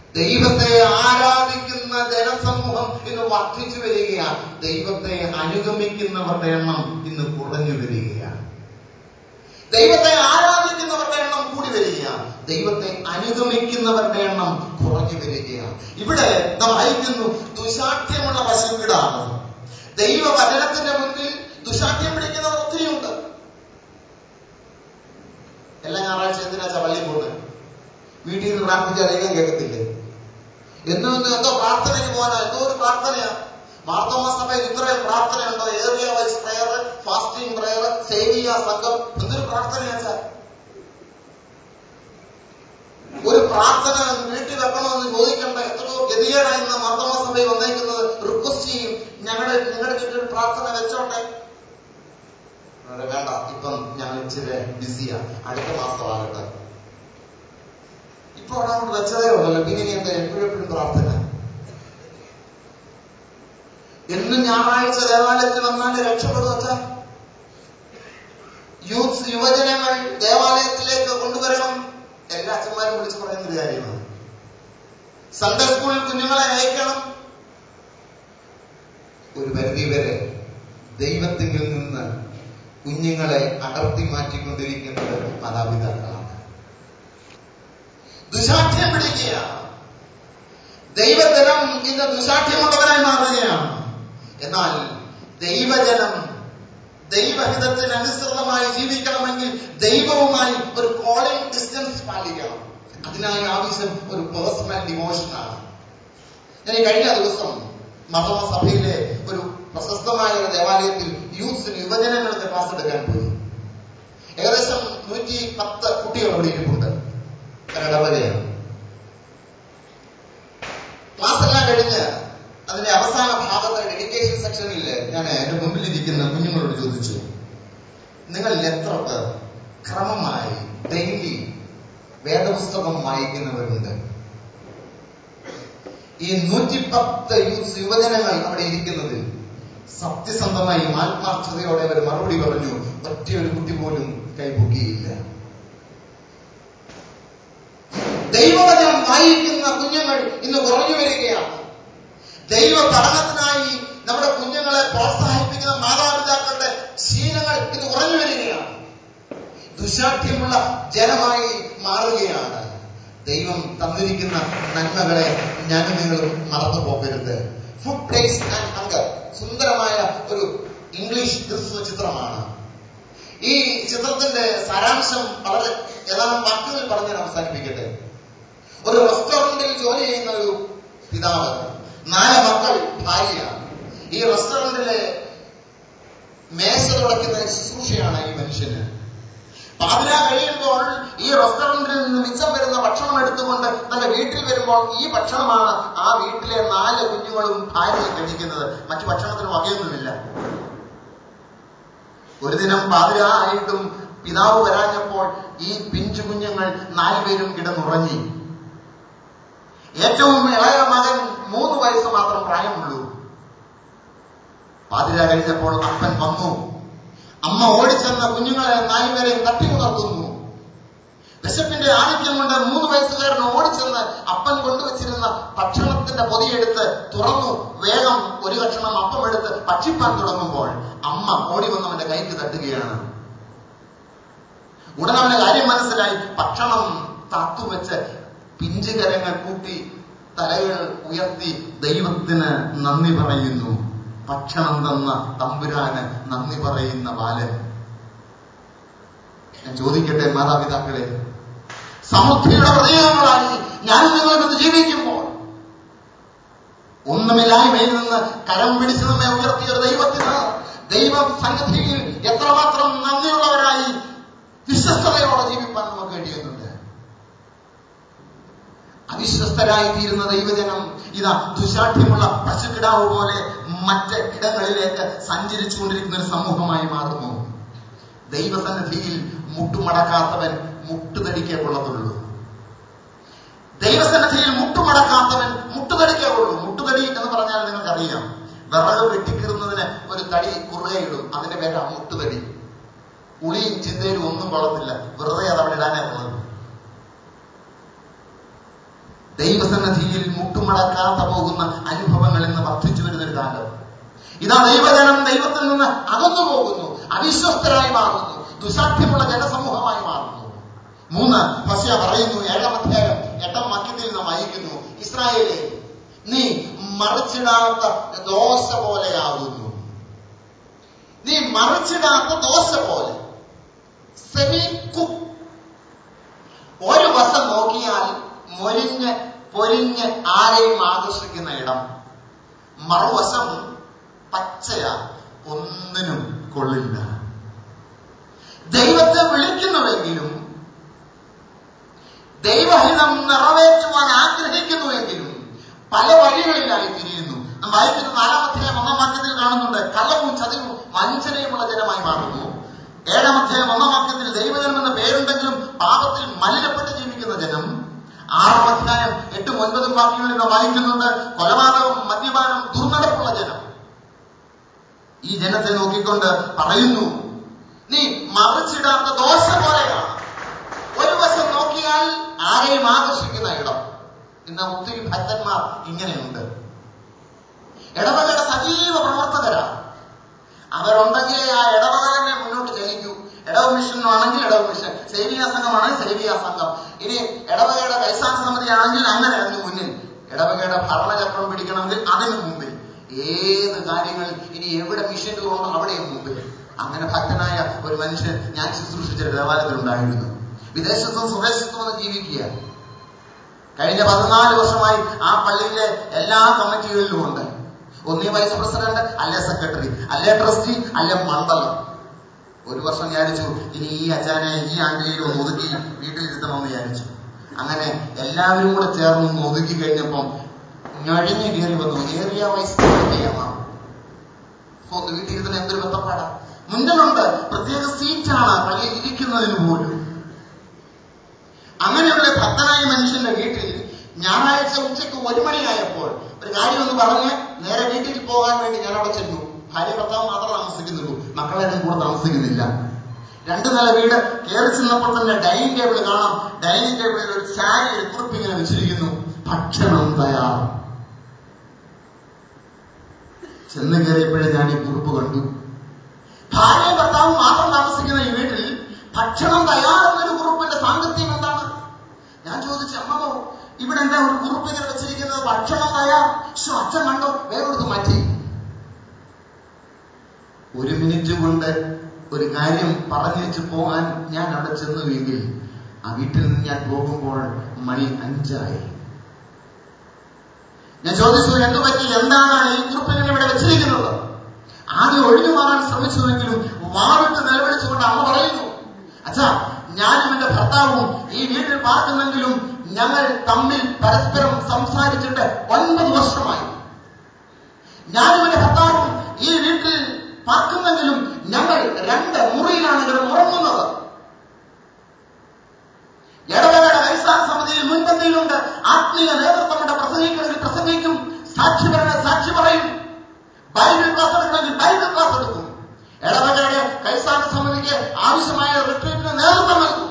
ദൈവത്തെ ആരാധിക്കുന്ന ജനസമൂഹം ഇന്ന് വർദ്ധിച്ചു വരികയാണ് ദൈവത്തെ അനുഗമിക്കുന്നവരുടെ എണ്ണം ഇന്ന് കുറഞ്ഞു വരികയാണ് ദൈവത്തെ ആരാധിക്കുന്നവരുടെ എണ്ണം കൂടി വരികയാണ് ദൈവത്തെ അനുഗമിക്കുന്നവരുടെ എണ്ണം കുറഞ്ഞു വരികയാണ് ഇവിടെ നാം വായിക്കുന്നു ദുശാഠ്യമുള്ള പശുക്കിടാണ് ദൈവവചനത്തിന്റെ മുൻപിൽ ദുശാഠ്യം പിടിക്കുന്നവർ ഒത്തിരിയുണ്ട് എല്ലാ ഞായറാഴ്ച എന്തിനാ പള്ളിയിൽ പോകുന്നത് വീട്ടിൽ നിന്ന് പ്രാർത്ഥിച്ചാൽ ദൈവം കേൾക്കത്തില്ലേ എന്നും എന്നും എന്തോ പ്രാർത്ഥനയ്ക്ക് പോകാനോ എന്തോ ഒരു പ്രാർത്ഥനയാ മാർത്തോമ സഭയിൽ ഇത്രയും പ്രാർത്ഥനയുണ്ടോ ഏറിയ വൈസ് പ്രയർ ഫാസ്റ്റിംഗ് പ്രയർ സേവിയ സംഘം എന്തൊരു പ്രാർത്ഥനയാ സാർ ഒരു പ്രാർത്ഥന വീട്ടിൽ വെക്കണമെന്ന് ചോദിക്കേണ്ട എത്രയോ ഗതികേടായിരുന്ന മാർത്തോമ സഭയിൽ വന്നേക്കുന്നത് റിക്വസ്റ്റ് ചെയ്യും ഞങ്ങളുടെ നിങ്ങളുടെ വീട്ടിൽ ഒരു പ്രാർത്ഥന വെച്ചോട്ടെ അവരെ വേണ്ട ഇപ്പം ഞങ്ങൾ ഇച്ചിരി ബിസിയാ അടുത്ത മാസമാകട്ടെ ഇപ്പൊ അവിടെ അങ്ങോട്ട് വെച്ചതേ ഉള്ളല്ലോ പിന്നെ ഇനി എന്താ എപ്പോഴും എപ്പോഴും പ്രാർത്ഥന എന്നും ഞായറാഴ്ച ദേവാലയത്തിൽ വന്നാൽ രക്ഷപ്പെടും അച്ഛാ യൂത്ത് യുവജനങ്ങൾ ദേവാലയത്തിലേക്ക് കൊണ്ടുവരണം എല്ലാ അച്ഛന്മാരും വിളിച്ച് പറയുന്ന ഒരു കാര്യമാണ് സൺഡേ സ്കൂളിൽ കുഞ്ഞുങ്ങളെ അയക്കണം ഒരു പരിധി വരെ ദൈവത്തിൽ നിന്ന് കുഞ്ഞുങ്ങളെ അടർത്തി മാറ്റിക്കൊണ്ടിരിക്കുന്നത് മാതാപിതാക്കളാണ് ദുശാഠ്യം പിടിക്കുകയാണ് ദൈവജനം ഇന്ന് ദുശാഠ്യമുള്ളവരായി മാറുകയാണ് എന്നാൽ ദൈവജനം ദൈവഹിതത്തിന് അനുസൃതമായി ജീവിക്കണമെങ്കിൽ ദൈവവുമായി ഒരു കോളിംഗ് ഡിസ്റ്റൻസ് പാലിക്കണം അതിനായി ആവശ്യം ഒരു പേഴ്സണൽ ഡിവോഷനാണ് ഞാൻ ഈ കഴിഞ്ഞ ദിവസം മർമ്മ സഭയിലെ ഒരു പ്രശസ്തമായ ഒരു ദേവാലയത്തിൽ യൂത്ത് യുവജനങ്ങൾക്ക് ക്ലാസ് എടുക്കാൻ പോയി ഏകദേശം നൂറ്റി പത്ത് കുട്ടികൾ അവിടെ ഇരിപ്പുണ്ട് ഒരിടവകയാണ് ക്ലാസ് എല്ലാം കഴിഞ്ഞ് അതിന്റെ അവസാന ഭാഗത്ത് ഡെഡിക്കേഷൻ സെക്ഷനിൽ ഞാൻ എന്റെ മുമ്പിൽ ഇരിക്കുന്ന കുഞ്ഞുങ്ങളോട് ചോദിച്ചു നിങ്ങളിൽ എത്ര പേർ ക്രമമായി ഡെയിലി വേദപുസ്തകം വായിക്കുന്നവരുണ്ട് ഈ നൂറ്റിപ്പത്ത് യൂത്ത് യുവജനങ്ങൾ അവിടെ ഇരിക്കുന്നതിൽ സത്യസന്ധമായും ആത്മാർത്ഥതയോടെ അവർ മറുപടി പറഞ്ഞു ഒറ്റയൊരു കുട്ടി പോലും കൈപൊക്കിയില്ല ദൈവവചനം വായിക്കുന്ന കുഞ്ഞുങ്ങൾ ഇന്ന് കുറഞ്ഞു വരികയാണ് ദൈവ പഠനത്തിനായി നമ്മുടെ കുഞ്ഞുങ്ങളെ പ്രോത്സാഹിപ്പിക്കുന്ന മാതാപിതാക്കളുടെ ശീലങ്ങൾ ഇന്ന് കുറഞ്ഞു വരികയാണ് ദുശാഠ്യമുള്ള ജനമായി മാറുകയാണ് ദൈവം തന്നിരിക്കുന്ന നന്മകളെ ഞാനും നിങ്ങളും മറന്നു പോകരുത് ഫുഡ് ടേസ്റ്റ് ആൻഡ് ഹങ്കർ സുന്ദരമായ ഒരു ഇംഗ്ലീഷ് ക്രിസ്തു ചിത്രമാണ് ഈ ചിത്രത്തിന്റെ സാരാംശം വളരെ ഏതാനും വാക്കുകളിൽ പറഞ്ഞ് ഞാൻ അവസാനിപ്പിക്കട്ടെ ഒരു റെസ്റ്റോറന്റിൽ ജോലി ചെയ്യുന്ന ഒരു പിതാവ് നാല് മക്കൾ ഭാര്യ ഈ റെസ്റ്റോറന്റിലെ മേശ തുടയ്ക്കുന്ന ശുശ്രൂഷയാണ് ഈ മനുഷ്യന് പാതിര കഴിയുമ്പോൾ ഈ റെസ്റ്റോറന്റിൽ നിന്ന് മിച്ചം വരുന്ന ഭക്ഷണം എടുത്തുകൊണ്ട് തന്റെ വീട്ടിൽ വരുമ്പോൾ ഈ ഭക്ഷണമാണ് ആ വീട്ടിലെ നാല് കുഞ്ഞുങ്ങളും ഭാര്യയും കഴിക്കുന്നത് മറ്റു ഭക്ഷണത്തിന് വകയൊന്നുമില്ല ഒരു ദിനം പാതിര ആയിട്ടും പിതാവ് വരാഞ്ഞപ്പോൾ ഈ പിഞ്ചു കുഞ്ഞുങ്ങൾ നാലുപേരും കിടന്നുറങ്ങി ഏറ്റവും ഇളയ മകൻ മൂന്ന് വയസ്സ് മാത്രം പ്രായമുള്ളൂ പാതിര കഴിഞ്ഞപ്പോൾ അപ്പൻ വന്നു അമ്മ ഓടിച്ചെന്ന കുഞ്ഞുങ്ങളെ നാലുപേരെയും തട്ടി ഉണർത്തുന്നു വിശപ്പിന്റെ ആധിക്യം കൊണ്ട് മൂന്ന് വയസ്സുകാരൻ ഓടിച്ചെന്ന് അപ്പൻ കൊണ്ടുവച്ചിരുന്ന ഭക്ഷണത്തിന്റെ പൊതിയെടുത്ത് തുറന്നു വേഗം ഒരു കഷണം അപ്പം എടുത്ത് ഭക്ഷിപ്പാൻ തുടങ്ങുമ്പോൾ അമ്മ ഓടി വന്നവന്റെ കൈക്ക് തട്ടുകയാണ് ഉടൻ അവന്റെ കാര്യം മനസ്സിലായി ഭക്ഷണം താത്തുവെച്ച് പിഞ്ചുകരങ്ങൾ കൂട്ടി തലകൾ ഉയർത്തി ദൈവത്തിന് നന്ദി പറയുന്നു ഭക്ഷണം തന്ന തമ്പുരാന് നന്ദി പറയുന്ന ബാലൻ ഞാൻ ചോദിക്കട്ടെ മാതാപിതാക്കളെ സമൃദ്ധിയുടെ പ്രതീകങ്ങളായി ഞാൻ നിങ്ങൾക്ക് ജീവിക്കുമ്പോൾ ഒന്നുമില്ലായ്മയിൽ നിന്ന് കരം പിടിച്ച് നമ്മെ ഉയർത്തിയ ഒരു ദൈവത്തിന് ദൈവം സന്നിധിയിൽ എത്രമാത്രം നന്ദിയുള്ളവരായി വിശ്വസ്തതയോടെ ജീവിപ്പാൻ നമുക്ക് കഴിയുന്നുണ്ട് അവിശ്വസ്തരായി തീരുന്ന ദൈവജനം ഇതാ ദുശാഠ്യമുള്ള പശുക്കിടാവ് പോലെ മറ്റ് ഇടങ്ങളിലേക്ക് സഞ്ചരിച്ചുകൊണ്ടിരിക്കുന്ന ഒരു സമൂഹമായി മാറുന്നു ദൈവസന്നിധിയിൽ മുട്ടുമടക്കാത്തവൻ മുട്ടുതടിക്കേ കൊള്ളത്തുള്ളൂ ദൈവസന്നിധിയിൽ മുട്ടുമടക്കാത്തവൻ മുട്ടുതടിക്കേ കൊള്ളൂ മുട്ടുതടി എന്ന് പറഞ്ഞാൽ നിങ്ങൾക്കറിയാം വിറക് വെട്ടിക്കീറുന്നതിന് ഒരു തടി കുറുകയിടും അതിന്റെ പേരാ മുട്ടുതടി ഉളിയും ചിന്തയിലും ഒന്നും കൊള്ളത്തില്ല വെറുതെ അത് അവിടെ ഇടാനേ ഉള്ളത് ദൈവസന്നദ്ധിയിൽ മുട്ടുമടക്കാത്ത പോകുന്ന അനുഭവങ്ങൾ ഇന്ന് വർദ്ധിച്ചു വരുന്നൊരു കാലം ഇതാ ദൈവജനം ദൈവത്തിൽ നിന്ന് അകന്നു പോകുന്നു അവിശ്വസ്തരായി മാറുന്നു ദുശാഠ്യമുള്ള ജനസമൂഹമായി മാറുന്നു മൂന്ന് ഹോശയ പറയുന്നു ഏഴാം അധ്യായം എട്ടാം വാക്യത്തിൽ നാം വായിക്കുന്നു ഇസ്രായേലെ നീ മറിച്ചിടാത്ത ദോശ പോലെയാകുന്നു നീ മറിച്ചിടാത്ത ദോശ പോലെ സെമി കുക്ക് ഒരു വശം നോക്കിയാൽ മൊരിഞ്ഞ് പൊരിഞ്ഞ് ആരെയും ആകർഷിക്കുന്ന ഇടം മറുവശം പച്ചയ ഒന്നിനും കൊള്ളില്ല ദൈവത്തെ വിളിക്കുന്നുവെങ്കിലും ദൈവഹിതം നിറവേറ്റുവാൻ ആഗ്രഹിക്കുന്നുവെങ്കിലും പല വഴികളിലായി തിരിയുന്നു നാം വായിക്കുന്ന നാലാം അധ്യായം ഒന്നാം വാക്യത്തിൽ കാണുന്നുണ്ട് കള്ളവും ചതിവും വഞ്ചനയുമുള്ള ജനമായി മാറുന്നു ഏഴാം അധ്യായം ഒന്നാം വാക്യത്തിൽ ദൈവജനം എന്ന പേരുണ്ടെങ്കിലും പാപത്തിൽ മലിനപ്പെട്ട് ജീവിക്കുന്ന ജനം ആറാം അധ്യായം എട്ടും ഒൻപതും വാക്യങ്ങളിൽ നാം വായിക്കുന്നുണ്ട് കൊലപാതകം മദ്യപാനം ദുർനടപ്പുള്ള ജനം ഈ ജനത്തെ നോക്കിക്കൊണ്ട് പറയുന്നു നീ മറിച്ചിടാത്ത ദോശ പോലെയാണ് ഒരു വശം നോക്കിയാൽ ആരെയും ആകർഷിക്കുന്ന ഇടം ഇന്ന് ഒത്തിരി ഭക്തന്മാർ ഇങ്ങനെയുണ്ട് ഇടവകയുടെ സജീവ പ്രവർത്തകരാണ് അവരുണ്ടെങ്കിലേ ആ ഇടവക തന്നെ മുന്നോട്ട് ചലിക്കൂ ഇടവ മിഷനാണെങ്കിൽ ഇടവ മിഷൻ സേവിയാ സംഘമാണെങ്കിൽ സേവിയാ സംഘം ഇനി ഇടവകയുടെ കൈസാൻ സമിതിയാണെങ്കിൽ അങ്ങനെ അതിന് മുന്നിൽ ഇടവകയുടെ ഭരണചക്രം പിടിക്കണമെങ്കിൽ അതിന് മുമ്പിൽ ഏത് കാര്യങ്ങൾ ഇനി എവിടെ മിഷനുകളുണ്ടോ അവിടെയും മുമ്പിൽ അങ്ങനെ ഭക്തനായ ഒരു മനുഷ്യൻ ഞാൻ ശുശ്രൂഷിച്ച ഒരു ദേവാലയത്തിൽ ഉണ്ടായിരുന്നു വിദേശത്തും സ്വദേശത്തും ഒന്ന് ജീവിക്കുക കഴിഞ്ഞ പതിനാല് വർഷമായി ആ പള്ളിയിലെ എല്ലാ കമ്മിറ്റികളിലും ഉണ്ട് ഒന്നീ വൈസ് പ്രസിഡന്റ് അല്ലെ സെക്രട്ടറി അല്ലെ ട്രസ്റ്റി അല്ലെ മണ്ഡലം ഒരു വർഷം വിചാരിച്ചു ഇനി ഈ അച്ഛനെ ഈ ആണ്ടിലും ഒന്ന് ഒതുക്കി വീട്ടിലിരുത്തണമെന്ന് വിചാരിച്ചു അങ്ങനെ എല്ലാവരും കൂടെ ചേർന്ന് ഒന്ന് ഒതുക്കി കഴിഞ്ഞപ്പം ഞഴിഞ്ഞു കയറി വന്നു ഏറിയ വൈസ് പ്രസിഡന്റാണ് ഒന്ന് വീട്ടിലിരുത്തിന് എന്തൊരു ബന്ധപ്പാടാ മുന്നിലുണ്ട് പ്രത്യേക സീറ്റാണ് പള്ളിയിൽ ഇരിക്കുന്നതിന് പോലും അങ്ങനെയുള്ള ഭക്തനായ മനുഷ്യന്റെ വീട്ടിൽ ഞായറാഴ്ച ഉച്ചയ്ക്ക് ഒരു മണിയായപ്പോൾ ഒരു കാര്യം ഒന്ന് പറഞ്ഞ് നേരെ വീട്ടിൽ പോകാൻ വേണ്ടി ഞാൻ അവിടെ ചെന്നു ഭാര്യ ഭർത്താവ് മാത്രം താമസിക്കുന്നുള്ളൂ മക്കളാരും കൂടെ താമസിക്കുന്നില്ല രണ്ടു നില വീട് കയറി ചെന്നപ്പോൾ തന്നെ ഡൈനിങ് ടേബിൾ കാണാം ഡൈനിങ് ടേബിളിൽ ഒരു ചായ ഒരു കുറിപ്പ് ഇങ്ങനെ വെച്ചിരിക്കുന്നു ഭക്ഷണം തയ്യാർ ചെന്ന് കയറിയപ്പോഴേ ഞാൻ ഈ കുറിപ്പ് കണ്ടു ഭാര്യ ഭർത്താവ് മാത്രം താമസിക്കുന്ന ഈ വീട്ടിൽ ഭക്ഷണം തയ്യാറെന്നൊരു കുറിപ്പിന്റെ സാങ്കത്യം എന്താണ് ഞാൻ ചോദിച്ചു അമ്മോ ഇവിടെ എന്താ ഒരു കുറിപ്പ് ഇങ്ങനെ വെച്ചിരിക്കുന്നത് ഭക്ഷണം തയ്യാർ ശോ അച്ഛൻ കണ്ടോ വേറൊരു മാറ്റി ഒരു മിനിറ്റ് കൊണ്ട് ഒരു കാര്യം പറഞ്ഞു വെച്ച് പോകാൻ ഞാൻ അവിടെ ചെന്നുവെങ്കിൽ ആ വീട്ടിൽ നിന്ന് ഞാൻ പോകുമ്പോൾ മണി അഞ്ചായി ഞാൻ ചോദിച്ചു എന്തു പറ്റി എന്താണ് ഈ കുറിപ്പിങ്ങനെ ഇവിടെ വെച്ചിരിക്കുന്നത് ആദ്യം ഒഴിഞ്ഞു മാറാൻ ശ്രമിച്ചുവെങ്കിലും വാവിട്ട് നിലവിളിച്ചുകൊണ്ട് അമ്മ പറയുന്നു അച്ഛാ ഞാനും എന്റെ ഭർത്താവും ഈ വീട്ടിൽ പാർക്കുന്നെങ്കിലും ഞങ്ങൾ തമ്മിൽ പരസ്പരം സംസാരിച്ചിട്ട് ഒൻപത് വർഷമായി ഞാനും എന്റെ ഭർത്താവും ഈ വീട്ടിൽ പാർക്കുന്നെങ്കിലും ഞങ്ങൾ രണ്ട് മുറിയിലാണ് കിടന്ന് ഉറങ്ങുന്നത് ഇടവകയുടെ വൈസാഖ സമിതിയിൽ മുൻപന്തിയിലുണ്ട് ആത്മീയ നേതൃത്വമുണ്ട് പ്രസംഗിക്കണമെങ്കിൽ പ്രസംഗിക്കും സാക്ഷി പറയണ സാക്ഷി പറയും ബൈബിൾ ക്ലാസ് എടുക്കണമെങ്കിൽ ബൈബിൾ ക്ലാസ് എടുക്കും ഇടവകയുടെ കൈസാന സമിതിക്ക് ആവശ്യമായ റിട്രീറ്റിന് നേതൃത്വം നൽകും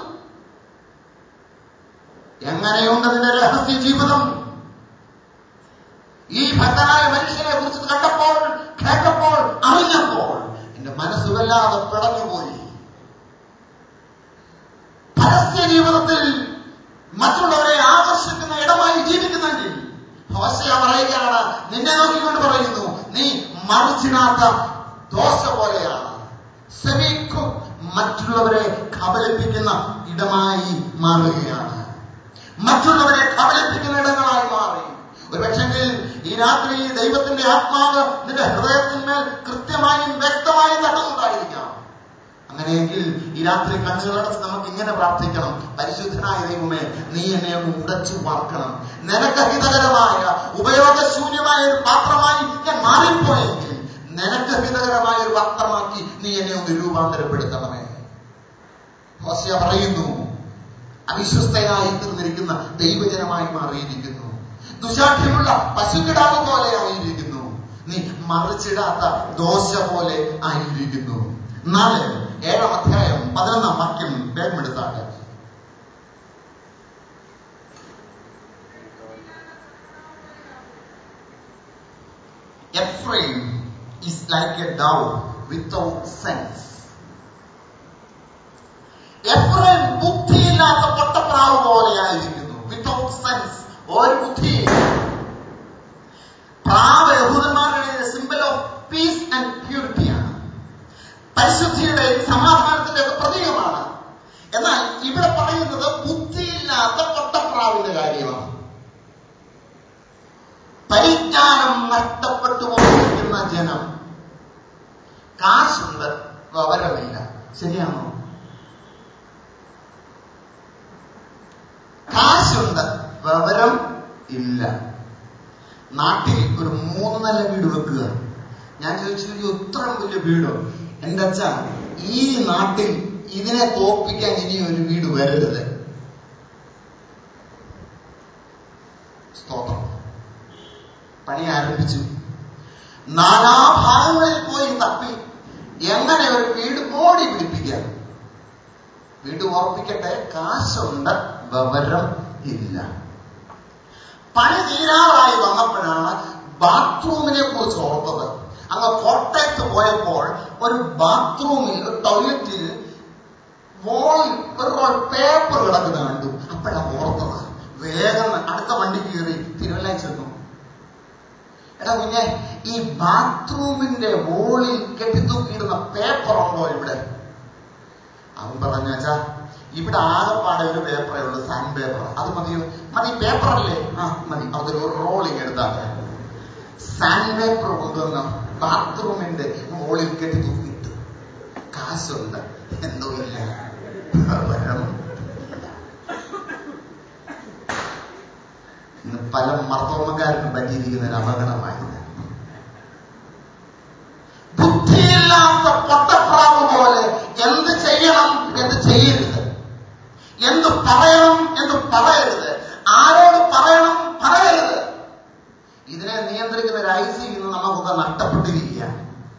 എങ്ങനെയുണ്ട് നിന്റെ രഹസ്യ ജീവിതം ഈ ഭക്തനായ മനുഷ്യനെ കുറിച്ച് കണ്ടപ്പോൾ കേട്ടപ്പോൾ അറിഞ്ഞപ്പോൾ എന്റെ മനസ്സ് വല്ലാതെ പിടഞ്ഞുപോയി പരസ്യ ജീവിതത്തിൽ മറ്റുള്ളവരെ ആകർഷിക്കുന്ന ഇടമായി ജീവിക്കുന്നെങ്കിൽ ഹോശയ പറയുകയാണ് നിന്നെ നോക്കിക്കൊണ്ട് പറയുന്നു നീ മറിച്ചിടാത്ത ദോശ പോലെയാണ് സെമീക്കും മറ്റുള്ളവരെ കബലിപ്പിക്കുന്ന ഇടമായി മാറുകയാണ് മറ്റുള്ളവരെ കബലിപ്പിക്കുന്ന ഇടങ്ങളായി മാറി ഒരു പക്ഷെങ്കിൽ ഈ രാത്രി ദൈവത്തിന്റെ ആത്മാവ് നിന്റെ ഹൃദയത്തിന്മേൽ കൃത്യമായും വ്യക്തമായും തട്ടുന്നുണ്ടായിരിക്കാം അങ്ങനെയെങ്കിൽ ഈ രാത്രി കണ്ണുകളടച്ച് നമുക്ക് ഇങ്ങനെ പ്രാർത്ഥിക്കണം പരിശുദ്ധനായ ദൈവമേ നീ എന്നെ ഒന്ന് ഉടച്ചു വാർക്കണം നിനക്ക് ഹിതകരമായ ഉപയോഗശൂന്യമായ ഒരു പാത്രമായി ഞാൻ മാറിപ്പോയെങ്കിൽ നിനക്ക് ഹിതകരമായ ഒരു പാത്രമാക്കി നീ എന്നെ ഒന്ന് രൂപാന്തരപ്പെടുത്തണമേ ഹോസിയ പറയുന്നു അവിശ്വസ്തയായി തീർന്നിരിക്കുന്ന ദൈവജനമായി മാറിയിരിക്കുന്നു ദുശാഠ്യമുള്ള പശുക്കിടാവ് പോലെ ആയിരിക്കുന്നു നീ മറിച്ചിടാത്ത ദോശ പോലെ ആയിരിക്കുന്നു നാല് ഏഴാം അധ്യായം പതിനൊന്നാം വാക്യം വേഗമെടുത്താട്ടെ Ephraim is like a dove without sense. Ephraim ബുദ്ധിയില്ലാത്ത പൊട്ടപ്രാവ് പോലെയായിരിക്കുന്നു വിത്തൗട്ട് സെൻസ് ഒരു ബുദ്ധിയില്ല പ്രാവ് യഹൂദന്മാരുടെ സിമ്പിൾ ഓഫ് പീസ് ആൻഡ് പ്യൂരിറ്റിയാണ് പരിശുദ്ധിയുടെയും സമാധാനത്തിന്റെ ഒക്കെ പ്രതീകമാണ് എന്നാൽ ഇവിടെ പറയുന്നത് ബുദ്ധിയില്ലാത്ത പൊട്ടപ്രാവിന്റെ കാര്യമാണ് പരിജ്ഞാനം നഷ്ടപ്പെട്ടു പോയിരിക്കുന്ന ജനം കാശുണ്ട് വിവരമില്ല ശരിയാണോ കാശുണ്ട് വിവരം ഇല്ല നാട്ടിൽ ഒരു മൂന്ന് നില വീട് വെക്കുക ഞാൻ ചോദിച്ചു "ഈ ഇത്രയും വലിയ വീടോ എന്റെ അച്ഛ ഈ നാട്ടിൽ ഇതിനെ തോപ്പിക്കാൻ ഇനി ഒരു വീട് വരരുത് സ്തോത്രം പണി ആരംഭിച്ചു നാനാഭാഗങ്ങളിൽ പോയി തപ്പി എങ്ങനെ ഒരു വീട് മോടി പിടിപ്പിക്കാം വീട് ഓർപ്പിക്കട്ടെ കാശുണ്ട് വിവരം ഇല്ല പണി തീരാറായി വന്നപ്പോഴാണ് ബാത്റൂമിനെ കുറിച്ച് ഓർത്തത് അങ്ങ് കോട്ടയത്ത് പോയപ്പോൾ ഒരു ബാത്റൂമിൽ ഒരു ടോയ്ലറ്റിൽ വോളിൽ ഒരു റോൾ പേപ്പർ കിടക്കുന്ന കണ്ടു അപ്പോഴാണ് ഓർത്തത് വേഗം അടുത്ത വണ്ടി കയറി തിരുവല്ല ചെന്നു എടാ കുഞ്ഞെ ഈ ബാത്റൂമിന്റെ വോളിൽ കെട്ടിത്തൂക്കിയിടുന്ന പേപ്പർ ഉണ്ടോ ഇവിടെ അവൻ പറഞ്ഞു വെച്ചാ ഇവിടെ ആകെപ്പാടെ ഒരു പേപ്പറേ ഉള്ളൂ സാൻഡ് പേപ്പർ അത് മതിയോ മതി പേപ്പർ അല്ലേ ആ മതി അതൊരു റോളിങ് എടുത്താൽ സാൻഡ് പേപ്പർ കൊണ്ടുവന്ന ബാത്റൂമിന്റെ വോളിൽ കെട്ടി തൂക്കിയിട്ട് കാശുണ്ട് എന്തോ ഇല്ല വരം ഇന്ന് പല മർത്തോമക്കാർക്കും പറ്റിയിരിക്കുന്ന ഒരു അപകടമായത് ബുദ്ധിയില്ലാത്ത പൊട്ടപ്രാവ് പോലെ എന്ത് ചെയ്യണം എന്ത് ചെയ്യരുത് എന്ത് പറയണം എന്ന് പറയരുത് ആരോട് പറയണം പറയരുത് ഇതിനെ നിയന്ത്രിക്കുന്ന ഒരു ഐസി ഇന്ന് നമുക്കൊക്കെ നഷ്ടപ്പെട്ടിരിക്കുക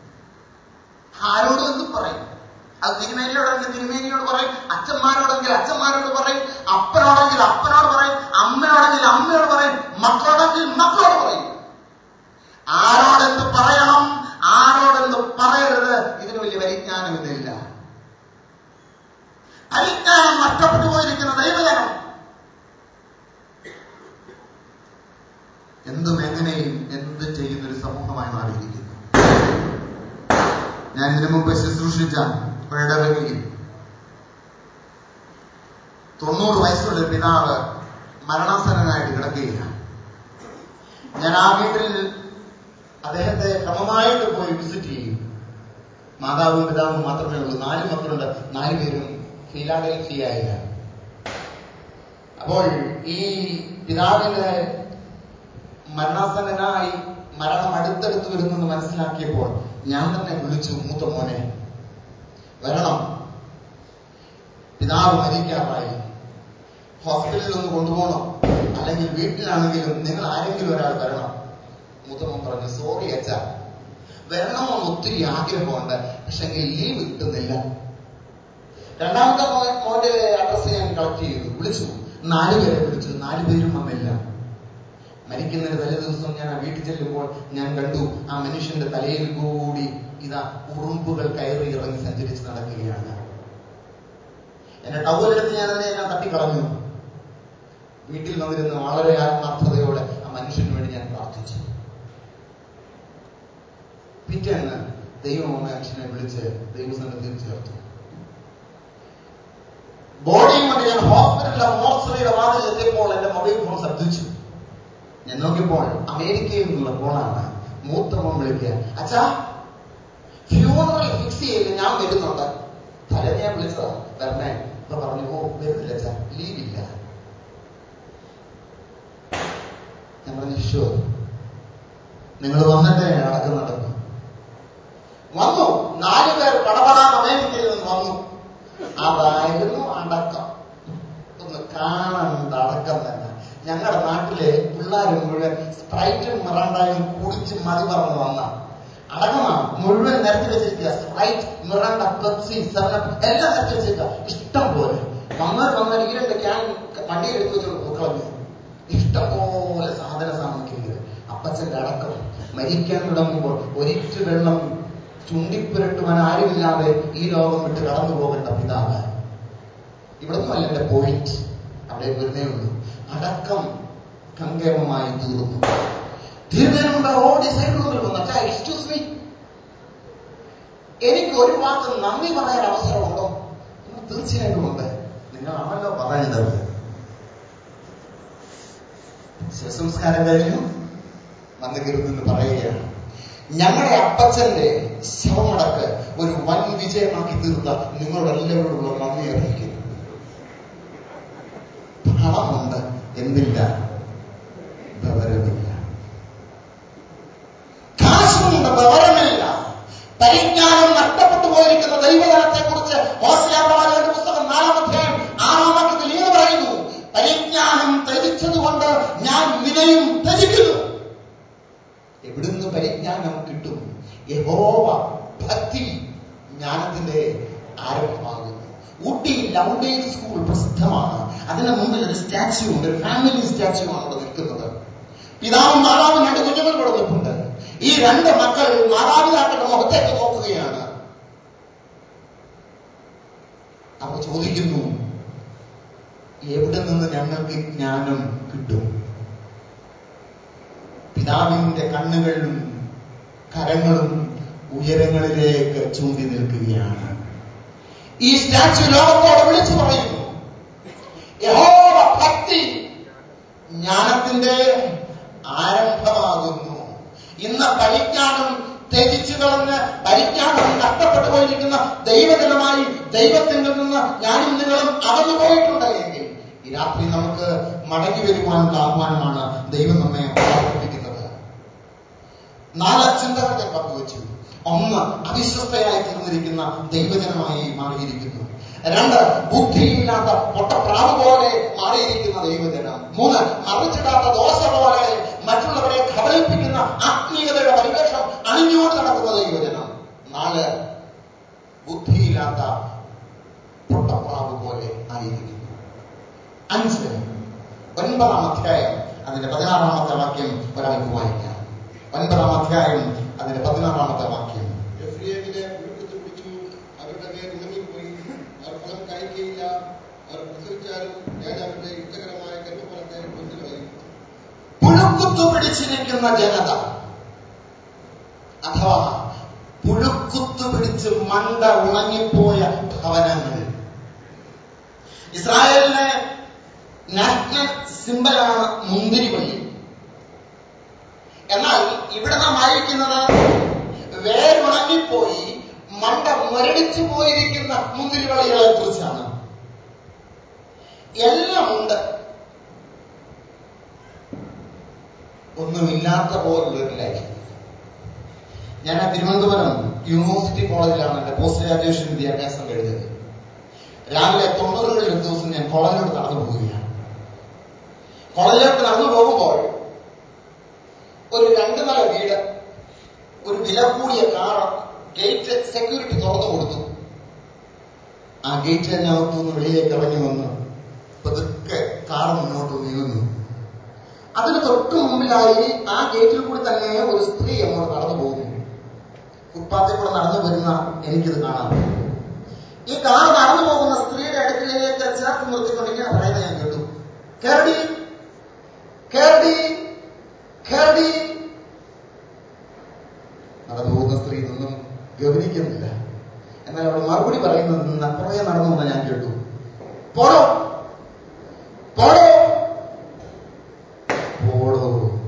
ആരോട് എന്ത് പറയും അത് തിരുമേനിയോടെങ്കിൽ തിരുമേനിയോട് പറയും അച്ഛന്മാരോടെങ്കിൽ അച്ഛന്മാരോട് പറയും അപ്പനോടെങ്കിൽ അപ്പനോട് പറയും അമ്മയോടെങ്കിൽ അമ്മയോട് പറയും മക്കളോടെങ്കിൽ മക്കളോട് പറയും ആരോടെന്ത് പറയണം ആരോടെന്ത് പറയരുത് ഇതിന് വലിയ പരിജ്ഞാനം ഇതില്ല പരിജ്ഞാനം നഷ്ടപ്പെട്ടു പോയിരിക്കുന്ന ദൈവജനം എന്തും എങ്ങനെയും എന്ത് ചെയ്യുന്ന ഒരു സമൂഹമായി മാറിയിരിക്കുന്നു ഞാൻ ഇതിനു മുമ്പ് ശുശ്രൂഷിച്ച ഒരിടവകയിൽ തൊണ്ണൂറ് വയസ്സുള്ള ഒരു പിതാവ് മരണാസന്നനായിട്ട് കിടക്കുകയാണ് ഞാൻ ആ വീട്ടിൽ അദ്ദേഹത്തെ ക്രമമായിട്ട് പോയി വിസിറ്റ് ചെയ്യും മാതാവും പിതാവും മാത്രമേ ഉള്ളൂ നാല് മക്കളുണ്ട് നാല് പേരും ഫിലാഡൽഫിയയിലാണ് അപ്പോൾ ഈ പിതാവിന്റെ മരണാസന്നനായി മരണം അടുത്തടുത്ത് വരുന്നെന്ന് മനസ്സിലാക്കിയപ്പോൾ ഞാൻ തന്നെ വിളിച്ചു മൂത്ത മോനെ വരണം പിതാവ് മരിക്കാറായി ഹോസ്പിറ്റലിൽ ഒന്ന് കൊണ്ടുപോകണം അല്ലെങ്കിൽ വീട്ടിലാണെങ്കിലും നിങ്ങൾ ആരെങ്കിലും ഒരാൾ വരണം മൂത്തമ്മ പറഞ്ഞു സോറി അച്ഛ വരണമെന്ന് ഒത്തിരി ആഗ്രഹമുണ്ട് പക്ഷെങ്കിൽ ലീവ് കിട്ടുന്നില്ല രണ്ടാമത്തെ മോ- മോന്റെ അഡ്രസ് ഞാൻ കളക്ട് ചെയ്തു വിളിച്ചു നാലുപേരെ വിളിച്ചു നാലുപേരും വന്നില്ല മരിക്കുന്നതിന് തലേ ദിവസം ഞാൻ ആ വീട്ടിൽ ചെല്ലുമ്പോൾ ഞാൻ കണ്ടു ആ മനുഷ്യന്റെ തലയിൽ കൂടി ഇതാ ഉറുമ്പുകൾ കയറി ഇറങ്ങി സഞ്ചരിച്ച് നടക്കുകയാണ് എന്റെ ടവലെടുത്ത് ഞാൻ അതിനെ ഞാൻ തട്ടിക്കളഞ്ഞു വീട്ടിൽ വന്നിരുന്ന് വളരെ ആത്മാർത്ഥതയോടെ ആ മനുഷ്യന് വേണ്ടി ഞാൻ പ്രാർത്ഥിച്ചു പിറ്റേന്ന് ദൈവം ആ മനുഷ്യനെ വിളിച്ച് ദൈവസംഘത്തിൽ ചേർത്തു ബോഡിയും കൊണ്ട് ഞാൻ ഹോസ്പിറ്റലിലെ മോർച്ചറിയുടെ വാതിൽ എത്തിയപ്പോൾ എന്റെ മൊബൈൽ ഫോൺ ശബ്ദിച്ചു ഞാൻ നോക്കിയപ്പോൾ അമേരിക്കയിൽ നിന്നുള്ള ഫോണാണ് മൂത്തമ്മ വിളിക്കുക അച്ഛാ ഫ്യൂണറൽ ഫിക്സ് ചെയ്ത് ഞാൻ വരുന്നുണ്ട് തലേ ഞാൻ വിളിച്ചതാ വരണേ അപ്പൊ പറഞ്ഞു ഓ വരുന്നില്ല അച്ഛാ ലീവില്ല ഞാൻ പറഞ്ഞു ഷോ നിങ്ങൾ വന്നിട്ടേ അടക്കം നടക്കും വന്നു നാല് പേർ പടപടാൻ അമേരിക്കയിൽ നിന്ന് വന്നു അതായിരുന്നു അടക്കം ഒന്ന് കാണണ്ട അടക്കം തന്നെ ഞങ്ങളുടെ നാട്ടിലെ പിള്ളേർ മുഴുവൻ സ്പ്രൈറ്റും മിറാണ്ടായും കുടിച്ച് മതി പറഞ്ഞു വന്ന അടക്കമാ മുഴുവൻ നിരത്തി വെച്ചിരിക്കുക സ്പ്രൈറ്റ് മിറാണ്ട പെപ്സി സെവനപ്പ് എല്ലാം നിരത്തി വെച്ചിരിക്കുക ഇഷ്ടം പോലെ വന്നാൽ വന്നാൽ ഈ രണ്ട് ക്യാൻ വണ്ടിയിൽ എടുത്ത് വെച്ചോണ്ട് കളഞ്ഞു ഇഷ്ടം പോലെ സാധന സാമഗ്രികൾ അപ്പച്ചന്റെ അടക്കം മരിക്കാൻ തുടങ്ങുമ്പോൾ ഒരിറ്റു വെള്ളം ചുണ്ടിപ്പുരട്ടുവാൻ ആരുമില്ലാതെ ഈ ലോകം വിട്ട് കടന്നു പോകേണ്ട പിതാവ് ഇവിടൊന്നുമല്ല എന്റെ പോയിന്റ് അവിടെ വരുന്നേ ഉള്ളൂ അടക്കം കങ്കേമമായി തീർന്നു തീർന്നതിന് മുമ്പ് ഓടി സൈഡ് റൂമിൽ വന്നു അച്ഛാ എക്സ്ക്യൂസ് മീ എനിക്ക് ഒരു വാക്ക് നന്ദി പറയാൻ അവസരമുണ്ടോ എന്ന് തീർച്ചയായിട്ടും ഉണ്ട് നിങ്ങളാണല്ലോ പറയേണ്ടത് ശവസംസ്കാരം കഴിഞ്ഞു വന്നുകിരുന്നെന്ന് പറയുകയാണ് ഞങ്ങളുടെ അപ്പച്ചന്റെ ശവമടക്ക് ഒരു വൻ വിജയമാക്കി തീർത്ത നിങ്ങളോട് എല്ലാവരോടുള്ള നന്ദി അറിയിക്കുന്നു പണമുണ്ട് എന്തില്ല വിവരമില്ല കാശുമുണ്ട് വിവരമില്ല പരിജ്ഞാനം നഷ്ടപ്പെട്ടു പോയിരിക്കുന്ന ദൈവജനത്തെ കുറിച്ച് ഹോസിയാപ്രവാചകന്റെ പുസ്തകം നാലാം അധ്യായം ആറാം വാക്യത്തിൽ ഇങ്ങനെ പറയുന്നു പരിജ്ഞാനം ത്യജിച്ചതുകൊണ്ട് ഞാൻ നിലയും ത്യജിക്കുന്നു എവിടുന്ന് പരിജ്ഞാനം കിട്ടും യഹോവ ഭക്തി ജ്ഞാനത്തിന്റെ ആരംഭമാകുന്നു ഊട്ടി ലൗഡേൻ സ്കൂൾ പ്രസിദ്ധമാണ് അതിന് മുമ്പിൽ ഒരു സ്റ്റാച്യു ഉണ്ട് ഒരു ഫാമിലി സ്റ്റാച്യു ആണ് അവിടെ നിൽക്കുന്നത് പിതാവും മാതാവും രണ്ട് കുഞ്ഞുങ്ങൾ ഇവിടെ നിൽപ്പുണ്ട് ഈ രണ്ട് മക്കൾ മാതാപിതാക്കളുടെ മുഖത്തേക്ക് നോക്കുകയാണ് അവർ ചോദിക്കുന്നു എവിടെ നിന്ന് ഞങ്ങൾക്ക് ജ്ഞാനം കിട്ടും പിതാവിന്റെ കണ്ണുകളും കരങ്ങളും ഉയരങ്ങളിലേക്ക് ചൂണ്ടി നിൽക്കുകയാണ് ഈ സ്റ്റാച്യു ലോകത്തോട് വിളിച്ചു പറയുന്നു യഹോവ ഭക്തി ജ്ഞാനത്തിന്റെ ആരംഭമാകുന്നു ഇന്ന് പരിജ്ഞാനം ത്യജിച്ചു കളഞ്ഞ് പരിജ്ഞാനം നഷ്ടപ്പെട്ടു പോയിരിക്കുന്ന ദൈവജനമായി ദൈവത്തിൽ നിന്ന് ഞാനും നിങ്ങളും അകന്നു പോയിട്ടുണ്ട് എങ്കിൽ ഈ രാത്രി നമുക്ക് മടങ്ങി വരുവാനുള്ള ആഹ്വാനമാണ് ദൈവം നമ്മെ ഓർമ്മിപ്പിക്കുന്നത് നാല് ചിന്തകൾ ഞാൻ പങ്കുവച്ചു ഒന്ന് അവിശ്വസ്തയായി തീർന്നിരിക്കുന്ന ദൈവജനമായി മാറിയിരിക്കുന്നു രണ്ട് ബുദ്ധിയില്ലാത്ത പൊട്ടപ്രാവ് പോലെ മാറിയിരിക്കുന്ന ദൈവജനം മൂന്ന് മറിച്ചിടാത്ത ദോശ പോലെ മറ്റുള്ളവരെ ഖബലിപ്പിക്കുന്ന ആത്മീയതയുടെ പരിവേഷം അണിഞ്ഞുകൊണ്ട് നടക്കുന്ന ദൈവജനം നാല് ബുദ്ധിയില്ലാത്ത പൊട്ടപ്രാവ് പോലെ ആയിരിക്കുന്നു അഞ്ച് ഒൻപതാം അധ്യായം അതിന്റെ പതിനാറാമത്തെ വാക്യം ഒരാൾക്ക് വായിക്കാം ഒൻപതാം അധ്യായം അതിന്റെ പതിനാറാമത്തെ വാക്യം എഫ്രൈമിനെ പുഴുക്കുത്തു പിടിച്ചു അവരുടെ മേൽ ഉണങ്ങിപ്പോയി അവർ ഫലം കഴിക്കയില്ല അവർ പ്രസവിച്ചാലും ഞാൻ അവരുടെ യുദ്ധകരമായ ഗർഭഫലത്തെ കൊന്നുകളയും പുഴുക്കുത്തു പിടിച്ചിരിക്കുന്ന ജനത അഥവാ പുഴുക്കുത്തു പിടിച്ച് മണ്ട ഉണങ്ങിപ്പോയ ഭവനങ്ങൾ ഇസ്രായേലിന് നാഷണൽ സിമ്പലാണ് മുന്തിരിവള്ളി എന്നാൽ ഇവിടെ നാം വായിക്കുന്നത് വേരുണങ്ങിപ്പോയി മണ്ട മുരടിച്ചു പോയിരിക്കുന്ന മുന്തിരിവള്ളികളെ കുറിച്ചാണ് എല്ലാം ഉണ്ട് ഒന്നുമില്ലാത്ത പോലുള്ളൊരു ലൈഫ് ഞാൻ ആ തിരുവനന്തപുരം യൂണിവേഴ്സിറ്റി കോളേജിലാണ് എന്റെ പോസ്റ്റ് ഗ്രാജുവേഷൻ വിദ്യാഭ്യാസം കഴിഞ്ഞത് രാവിലെ തൊണ്ണൂറുകളിൽ ഒരു ദിവസം ഞാൻ കോളേജിലോട്ട് നടന്നു പോവുകയാണ് കോളേജിലോട്ട് നടന്നു പോകുമ്പോൾ ഒരു രണ്ടു നില വീട് ഒരു വില കൂടിയ കാർ ഗേറ്റ് സെക്യൂരിറ്റി തുറന്നു കൊടുത്തു ആ ഗേറ്റിനകത്തുനിന്ന് വെളിയിലേക്ക് ഇറങ്ങി വന്ന് പതുക്കെ കാർ മുന്നോട്ട് നീങ്ങുന്നു അതിന് തൊട്ടു മുമ്പിലായി ആ ഗേറ്റിൽ കൂടി തന്നെ ഒരു സ്ത്രീ അങ്ങോട്ട് നടന്നു പോകുന്നു ഫുട്പാത്തിൽ കൂടെ നടന്നു വരുന്ന എനിക്കിത് കാണാം ഈ കാർ നടന്നു പോകുന്ന സ്ത്രീയുടെ അടുക്കിലേക്ക് ചേർത്ത് നിർത്തിക്കൊണ്ട് ഇങ്ങനെ പറയുന്നത് ഞാൻ കേട്ടു കേരടി കേരടി കേരടി നടന്നു പോകുന്ന സ്ത്രീ ഇതൊന്നും ഗവനിക്കുന്നില്ല എന്നാൽ അവൾ മറുപടി പറയുന്നത് നിന്ന് പുറകെ നടന്നു വന്ന ഞാൻ കേട്ടു പോടോ പോടോ പോടോ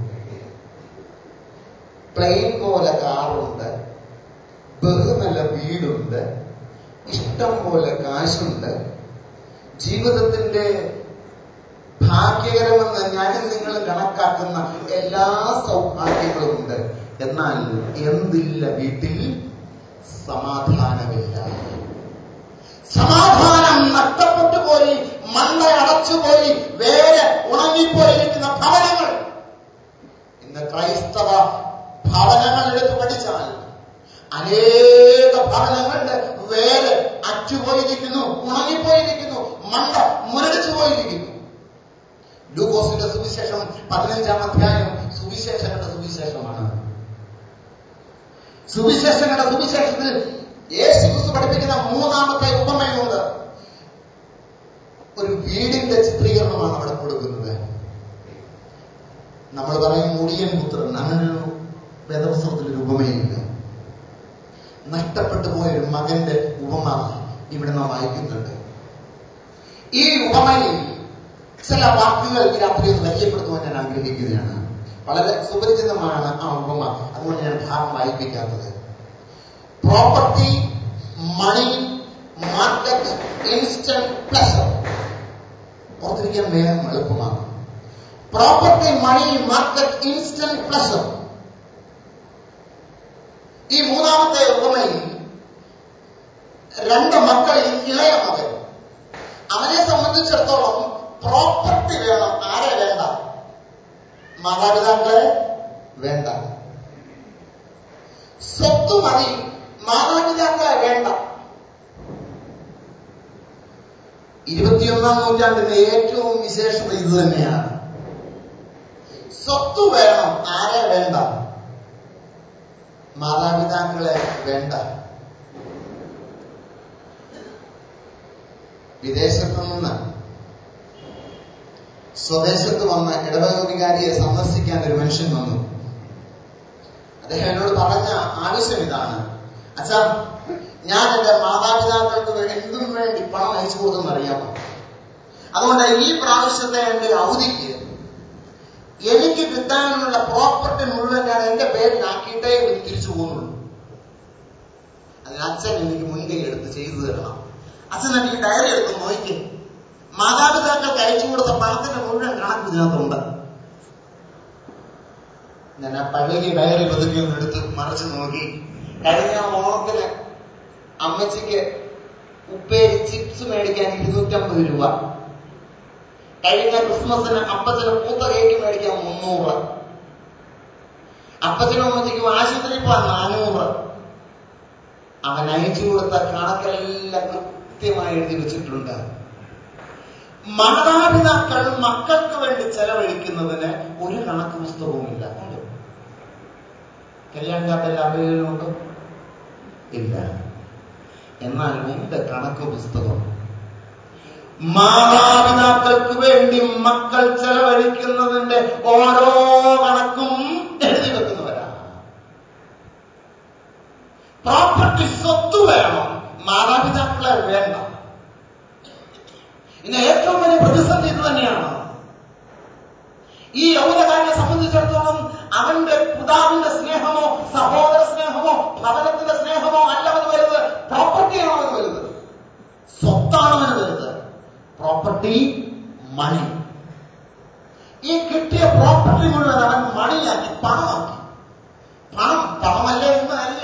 പ്ലെയിൻ പോലെ കാറുണ്ട് ബഹുനല്ല വീടുണ്ട് ഇഷ്ടം പോലെ കാശുണ്ട് ജീവിതത്തിന്റെ ഭാഗ്യകരമെന്ന് ഞാനും നിങ്ങൾ കണക്കാക്കുന്ന എല്ലാ സൗഭാഗ്യങ്ങളും ഉണ്ട് എന്നാൽ എന്തില്ല വീട്ടിൽ സമാധാനമില്ല സമാധാനം നഷ്ടപ്പെട്ടു പോയി മണ്ട അടച്ചുപോയി വേര് ഉണങ്ങിപ്പോയിരിക്കുന്ന ഭവനങ്ങൾ ഇന്ന് ക്രൈസ്തവ ഭവനങ്ങൾ എടുത്തു പഠിച്ചാൽ അനേക ഭവനങ്ങളുടെ വേര് അറ്റുപോയിരിക്കുന്നു ഉണങ്ങിപ്പോയിരിക്കുന്നു മണ്ട മുരടിച്ചു പോയിരിക്കുന്നു ലൂക്കോസിന്റെ സുവിശേഷം പതിനഞ്ചാം അധ്യായം സുവിശേഷങ്ങളുടെ സുവിശേഷമാണ് സുവിശേഷങ്ങളുടെ സുവിശേഷത്തിൽ യേശു ക്രിസ്തു പഠിപ്പിക്കുന്ന മൂന്നാമത്തെ ഉപമയുണ്ട് ഒരു വീടിന്റെ ചിത്രീകരണമാണ് അവിടെ കൊടുക്കുന്നത് നമ്മൾ പറയും മുടിയൻ പുത്രൻ അങ്ങനൊരു വേദപുസ്തകത്തിൽ ഒരു ഉപമയുണ്ട് നഷ്ടപ്പെട്ടു പോയ ഒരു മകന്റെ ഉപമ ഇവിടെ നാം വായിക്കുന്നുണ്ട് ഈ ഉപമയിൽ ചില വാക്കുകൾ ഈ രാത്രി ഒന്ന് പരിചയപ്പെടുത്തുവാൻ ഞാൻ ആഗ്രഹിക്കുകയാണ് വളരെ സുപരിചിതമാണ് ആ ഉപമ അതുകൊണ്ട് ഞാൻ ഭാഗം വായിപ്പിക്കാത്തത് property money market instant pleasure ഓർത്തിരിക്കാൻ വേഗം എളുപ്പമാണ് property money market instant pleasure ഈ മൂന്നാമത്തെ ഉപമയിൽ രണ്ട് മക്കളിൽ ഇളയ മകൻ അവനെ സംബന്ധിച്ചിടത്തോളം പ്രോപ്പർട്ടി വേണം ആരെ വേണ്ട മാതാപിതാക്കളെ വേണ്ട സ്വത്ത് മതി മാതാപിതാക്കളെ വേണ്ട ഇരുപത്തിയൊന്നാം നൂറ്റാണ്ടിന്റെ ഏറ്റവും വിശേഷത ഇത് തന്നെയാണ് സ്വത്ത് വേണം ആരെ വേണ്ട മാതാപിതാക്കളെ വേണ്ട വിദേശത്തു നിന്ന് സ്വദേശത്ത് വന്ന ഇടവക വികാരിയെ സന്ദർശിക്കാൻ ഒരു മനുഷ്യൻ വന്നു അദ്ദേഹം എന്നോട് പറഞ്ഞ ആവശ്യം ഇതാണ് അച്ഛാ ഞാൻ എന്റെ മാതാപിതാക്കൾക്ക് വേ- എന്തിനു വേണ്ടി പണം അയച്ചു കൊടുത്തെന്ന് അറിയാമോ അതുകൊണ്ട് ഈ പ്രാവശ്യത്തെ എന്റെ അവധിക്ക് എനിക്ക് കിട്ടാനുള്ള പ്രോപ്പർട്ടി മുഴുവൻ ഞാൻ എന്റെ പേരിലാക്കിയിട്ടേ എനിക്ക് തിരിച്ചു പോകുന്നുള്ളൂ അതിന് അച്ഛൻ എനിക്ക് മുൻകൈ എടുത്ത് ചെയ്തു തരണം അച്ഛൻ എനിക്ക് ഡയറി എടുത്ത് നോക്കി മാതാപിതാക്കൾക്ക് അയച്ചു കൊടുത്ത പണത്തിന്റെ മുഴുവൻ കണക്ക് ഇതിനകത്തുണ്ട് ഞാൻ ആ പഴയ ഡയറി പതുക്കെ ഒന്ന് എടുത്ത് മറിച്ച് നോക്കി കഴിഞ്ഞ ഓണത്തിന് അമ്മച്ചിക്ക് ഉപ്പേരി ചിപ്സ് മേടിക്കാൻ ഇരുന്നൂറ്റമ്പത് രൂപ കഴിഞ്ഞ ക്രിസ്മസിന് അപ്പച്ചന് പൂത്ത കേക്ക് മേടിക്കാൻ മുന്നൂറ് അപ്പച്ചനും അമ്മച്ചിക്കും ആശുപത്രി പോകാൻ നാനൂറ് അവൻ അയച്ചു കൊടുത്ത കണക്കെല്ലാം കൃത്യമായി എഴുതി വെച്ചിട്ടുണ്ട് മാതാപിതാക്കൾ മക്കൾക്ക് വേണ്ടി ചെലവഴിക്കുന്നതിന് ഒരു കണക്ക് പുസ്തകവുമില്ല ഉണ്ട് കല്യാൺ കാർഡ് എല്ലാ അപേക്ഷയിലുണ്ടോ ഇല്ല എന്നാൽ ഉണ്ട് കണക്ക് പുസ്തകം മാതാപിതാക്കൾക്ക് വേണ്ടി മക്കൾ ചെലവഴിക്കുന്നതിന്റെ ഓരോ കണക്കും എഴുതി വെക്കുന്നവരാണ് പ്രോപ്പർട്ടി സ്വത്ത് വേണം മാതാപിതാക്കളെ വേണ്ട ഇന്ന് ഏറ്റവും വലിയ പ്രതിസന്ധി ഇത് തന്നെയാണ് ഈ യൗവനക്കാരനെ സംബന്ധിച്ചിടത്തോളം അവന്റെ പിതാവിന്റെ സ്നേഹമോ സഹോദര സ്നേഹമോ ഭവനത്തിന്റെ സ്നേഹമോ അല്ല അവന് വലുത് പ്രോപ്പർട്ടിയാണ് അവന് വലുത് സ്വത്താണ് അവന് വലുത് പ്രോപ്പർട്ടി മണി ഈ കിട്ടിയ പ്രോപ്പർട്ടി മുഴുവൻ അവൻ മണിയാക്കി പണമാക്കി പണം പണമല്ല എന്ന് അല്ല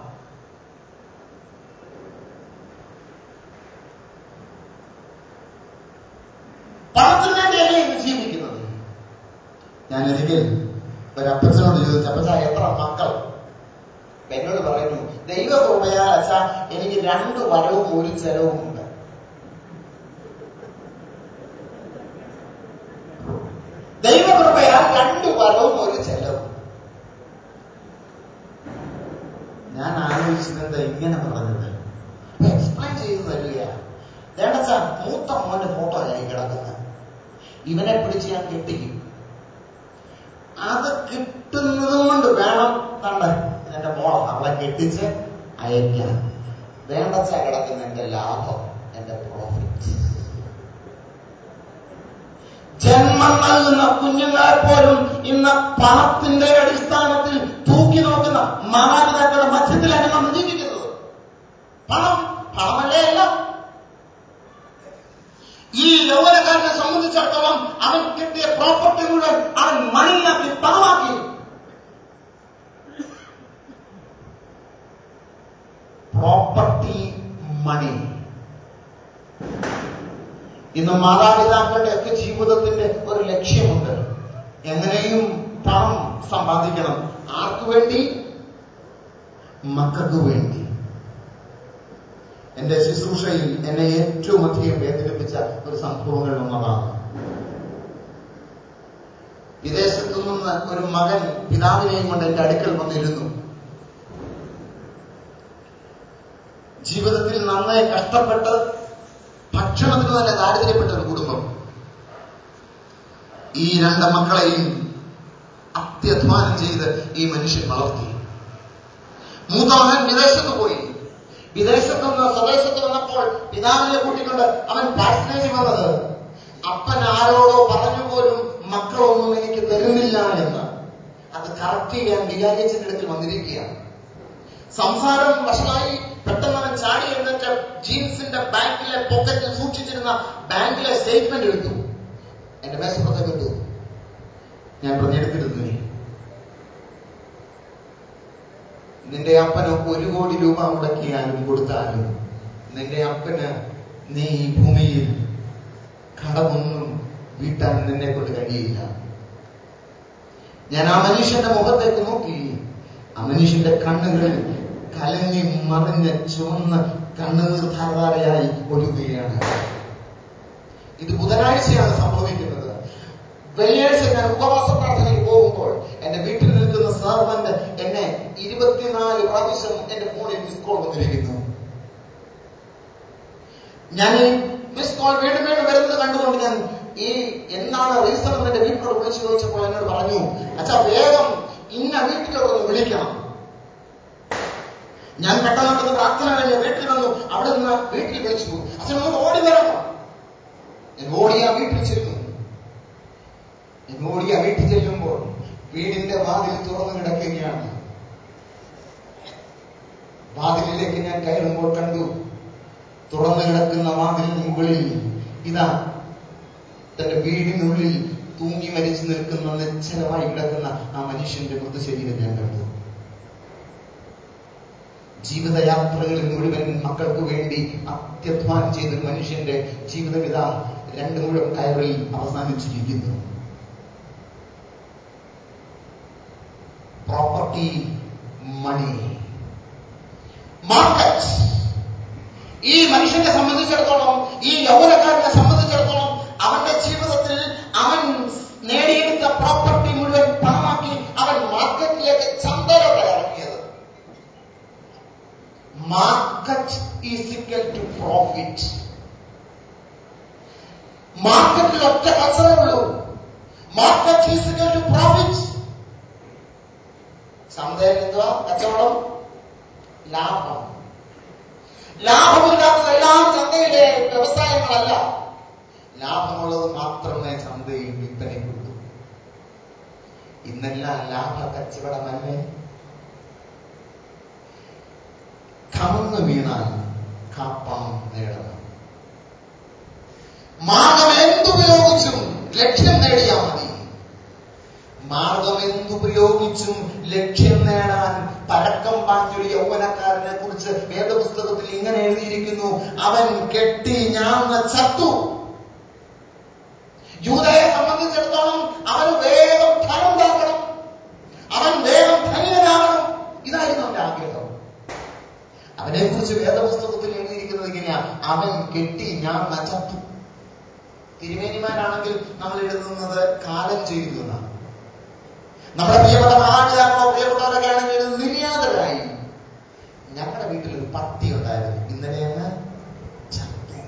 പണത്തിന് വേണ്ടിയല്ലേ ഇന്ന് ജീവിക്കുന്നത് ഞാൻ ഒരിക്കൽ ഒരു അപ്പച്ചനോട് ചോദിച്ചു അപ്പച്ച എത്ര മക്കൾ അപ്പൊ എന്നോട് പറയുന്നു ദൈവകൃപയാൽ അച്ഛ എനിക്ക് രണ്ട് വരവും ഒരു ചെലവും ഉണ്ട് ദൈവകൃപയാൽ രണ്ട് വരവും ഒരു ചെലവും ഞാൻ ആലോചിച്ചത് എന്താ ഇങ്ങനെ പറഞ്ഞത് എക്സ്പ്ലെയിൻ ചെയ്തു തരികയാണ് വേണ്ടച്ച മൂത്ത മോന്റെ ഫോട്ടോ ആയി കിടക്കുന്നത് ഇവനെ പിടിച്ച് ഞാൻ കെട്ടിക്കും അത് കിട്ടുന്നത് കൊണ്ട് വേണം കണ്ട എന്റെ മോളെ അവളെ കെട്ടിച്ച് അയക്കാൻ വേണ്ടച്ച കിടക്കുന്ന എന്റെ ലാഭം എന്റെ പ്രോഫിറ്റ് ജന്മം നൽകുന്ന കുഞ്ഞുങ്ങളെ പോലും ഇന്ന് പണത്തിന്റെ അടിസ്ഥാനത്തിൽ തൂക്കി നോക്കുന്ന മാതാപിതാക്കളുടെ മധ്യത്തിലാണ് നമ്മൾ ജീവിക്കുന്നത് പണം പണമല്ലേ എല്ലാം ഈ യൗവനക്കാരനെ സംബന്ധിച്ചിടത്തോളം അവൻ കിട്ടിയ പ്രോപ്പർട്ടി മുഴുവൻ അവൻ മണിയാക്കി പണമാക്കി പ്രോപ്പർട്ടി മണി ഇന്ന് മാതാപിതാക്കളുടെ ഒക്കെ ജീവിതത്തിന്റെ ഒരു ലക്ഷ്യമുണ്ട് എങ്ങനെയും പണം സമ്പാദിക്കണം ആർക്കു വേണ്ടി മക്കൾക്ക് വേണ്ടി എന്റെ ശുശ്രൂഷയിൽ എന്നെ ഏറ്റവും അധികം വേദനിപ്പിച്ച ഒരു സംഭവങ്ങളിൽ ഒന്നതാണ് വിദേശത്തു നിന്ന് ഒരു മകൻ പിതാവിനെയും കൊണ്ട് എന്റെ അടുക്കൽ വന്നിരുന്നു ജീവിതത്തിൽ നന്നായി കഷ്ടപ്പെട്ട് ഭക്ഷണത്തിന് തന്നെ ദാരിദ്ര്യപ്പെട്ട ഒരു കുടുംബം ഈ രണ്ട് മക്കളെയും അത്യധ്വാനം ചെയ്ത് ഈ മനുഷ്യൻ വളർത്തി മൂത്തമകൻ വിദേശത്ത് പോയി വിദേശത്ത് നിന്ന് സ്വദേശത്ത് വന്നപ്പോൾ പിതാവിനെ കൂട്ടിക്കൊണ്ട് അവൻ പാഴ്സനേജ് വന്നത് അപ്പൻ ആരോടോ പറഞ്ഞു പോലും മക്കളൊന്നും എനിക്ക് തരുന്നില്ല എന്ന് അത് കറക്റ്റ് ചെയ്യാൻ വികാരിച്ചന്റെ അടുക്കൽ വന്നിരിക്കുകയാണ് സംസാരം വഷളായി പെട്ടെന്ന് അവൻ ചാടി എന്നിട്ട് ജീൻസിന്റെ ബാങ്കിലെ പോക്കറ്റിൽ സൂക്ഷിച്ചിരുന്ന ബാങ്കിലെ സ്റ്റേറ്റ്മെന്റ് എടുത്തു എന്റെ മേശപ്പുറത്തേക്ക് ഇട്ടു ഞാൻ പറഞ്ഞെടുത്തിരുന്നു നീ നിന്റെ അപ്പന് ഒരു കോടി രൂപ മുടക്കിയാലും കൊടുത്താലും നിന്റെ അപ്പന് നീ ഈ ഭൂമിയിൽ കടമൊന്നും വീട്ടാൻ നിന്നെ കൊണ്ട് കഴിയില്ല ഞാൻ ആ മനുഷ്യന്റെ മുഖത്തേക്ക് നോക്കി ആ മനുഷ്യന്റെ കണ്ണുകൾ കലങ്ങി മറിഞ്ഞ് ചുവന്ന് കണ്ണുനീർ ധാരധാരയായി ഒഴുകുകയാണ് ഇത് ബുധനാഴ്ചയാണ് സംഭവിക്കുന്നത് വെള്ളിയാഴ്ച ഞാൻ ഉപവാസ പ്രാർത്ഥനയ്ക്ക് പോകുമ്പോൾ എന്റെ വീട്ടിൽ നിൽക്കുന്ന സർവന്റ് എന്നെ ഇരുപത്തിനാല് പ്രാവശ്യം എന്റെ ഫോണിൽ മിസ് കോൾ വന്നിരിക്കുന്നു ഞാൻ ഈ മിസ് കോൾ വീണ്ടും വീണ്ടും വരുന്നത് കണ്ടുകൊണ്ട് ഞാൻ ഈ എന്താണ് റീസൺ എന്ന് എന്റെ വീട്ടിലോട് വിളിച്ചു ചോദിച്ചപ്പോൾ എന്നോട് പറഞ്ഞു അച്ഛാ വേഗം ഇന്ന വീട്ടിലോട്ടൊന്ന് വിളിക്കണം ഞാൻ പെട്ടെന്ന് പ്രാർത്ഥന കഴിഞ്ഞ് വീട്ടിൽ വന്നു അവിടെ നിന്ന് വീട്ടിൽ വിളിച്ചു അച്ഛൻ ഒന്ന് ഓടി വരണം ഞാൻ ഓടി ആ വീട്ടിൽ ചെല്ലുന്നു ഞാൻ ഓടി ആ വീട്ടിൽ ചെല്ലുമ്പോൾ വീടിന്റെ വാതിൽ തുറന്നു കിടക്കുകയാണ് വാതിലിലേക്ക് ഞാൻ കയറുമ്പോൾ കണ്ടു തുറന്നു കിടക്കുന്ന വാതിലിന് മുകളിൽ ഇതാ തന്റെ വീടിനുള്ളിൽ തൂങ്ങി മരിച്ചു നിൽക്കുന്ന നിശ്ചലമായി കിടക്കുന്ന ആ മനുഷ്യന്റെ മൃതശരീരം ഞാൻ കണ്ടു ജീവിതയാത്രകളിൽ മുഴുവൻ മക്കൾക്ക് വേണ്ടി അത്യധ്വാനം ചെയ്ത ഒരു മനുഷ്യന്റെ ജീവിതവിധ രണ്ട് മുഴുവൻ കയറിൽ അവസാനിച്ചിരിക്കുന്നു പ്രോപ്പർട്ടി മണി മാർക്കറ്റ് ഈ മനുഷ്യനെ സംബന്ധിച്ചിടത്തോളം ഈ യൗവനക്കാരനെ സംബന്ധിച്ചിടത്തോളം അവന്റെ ജീവിതത്തിൽ അവൻ നേടിയെടുത്ത പ്രോപ്പർട്ടി മുഴുവൻ പണമാക്കി അവൻ മാർക്കറ്റിലേക്ക് ചന്തയിലോട്ട് ഇറങ്ങിയത് market is equal to profit മാർക്കറ്റിൽ ഒറ്റ കച്ചവടമേ ഉള്ളൂ market is equal to profit ചന്തയിൽ എന്തുവാ കച്ചവടം ലാഭം ലാഭമില്ലാത്തതെല്ലാം ചന്തയുടെ വ്യവസായങ്ങളല്ല ലാഭമുള്ളത് മാത്രമേ ചന്തയിൽ വിൽപ്പനയ്ക്കുള്ളൂ ഇന്നെല്ലാം ലാഭ കച്ചവടമല്ലേ കമന്ന് വീണാൽ കാപ്പം നേടണം മാർഗം എന്തുപയോഗിച്ചും ലക്ഷ്യം നേടിയാൽ മതി മാർഗം എന്തുപയോഗിച്ചും ലക്ഷ്യം നേടാൻ പഴക്കം പാഞ്ഞൊരു യൗവനക്കാരനെ കുറിച്ച് വേദപുസ്തകത്തിൽ ഇങ്ങനെ എഴുതിയിരിക്കുന്നു അവൻ കെട്ടി ഞാന്ന ചത്തു യൂതയെ സംബന്ധിച്ചിടത്തോളം അവന് വേഗം ഫലം ഉണ്ടാക്കണം അവൻ വേഗം ധനികനാകണം ഇതായിരുന്നു അവന്റെ ആഗ്രഹം അവനെ കുറിച്ച് വേദപുസ്തകത്തിൽ എഴുതിയിരിക്കുന്നത് ഇങ്ങനെയാ അവൻ കെട്ടി ഞാൻ ചത്തു തിരുമേനിമാരാണെങ്കിൽ നമ്മൾ എഴുതുന്നത് കാലം ചെയ്തു എന്നാണ് നമ്മുടെ പ്രിയപ്പെട്ട മാതാപിതാക്കളോ പ്രിയപ്പെട്ടവരൊക്കെ ആണെങ്കിൽ നിര്യാതരായി ഞങ്ങളുടെ വീട്ടിൽ ഒരു പട്ടി ഉണ്ടായിരുന്നു ഇന്നലെ അങ്ങ് ചത്തു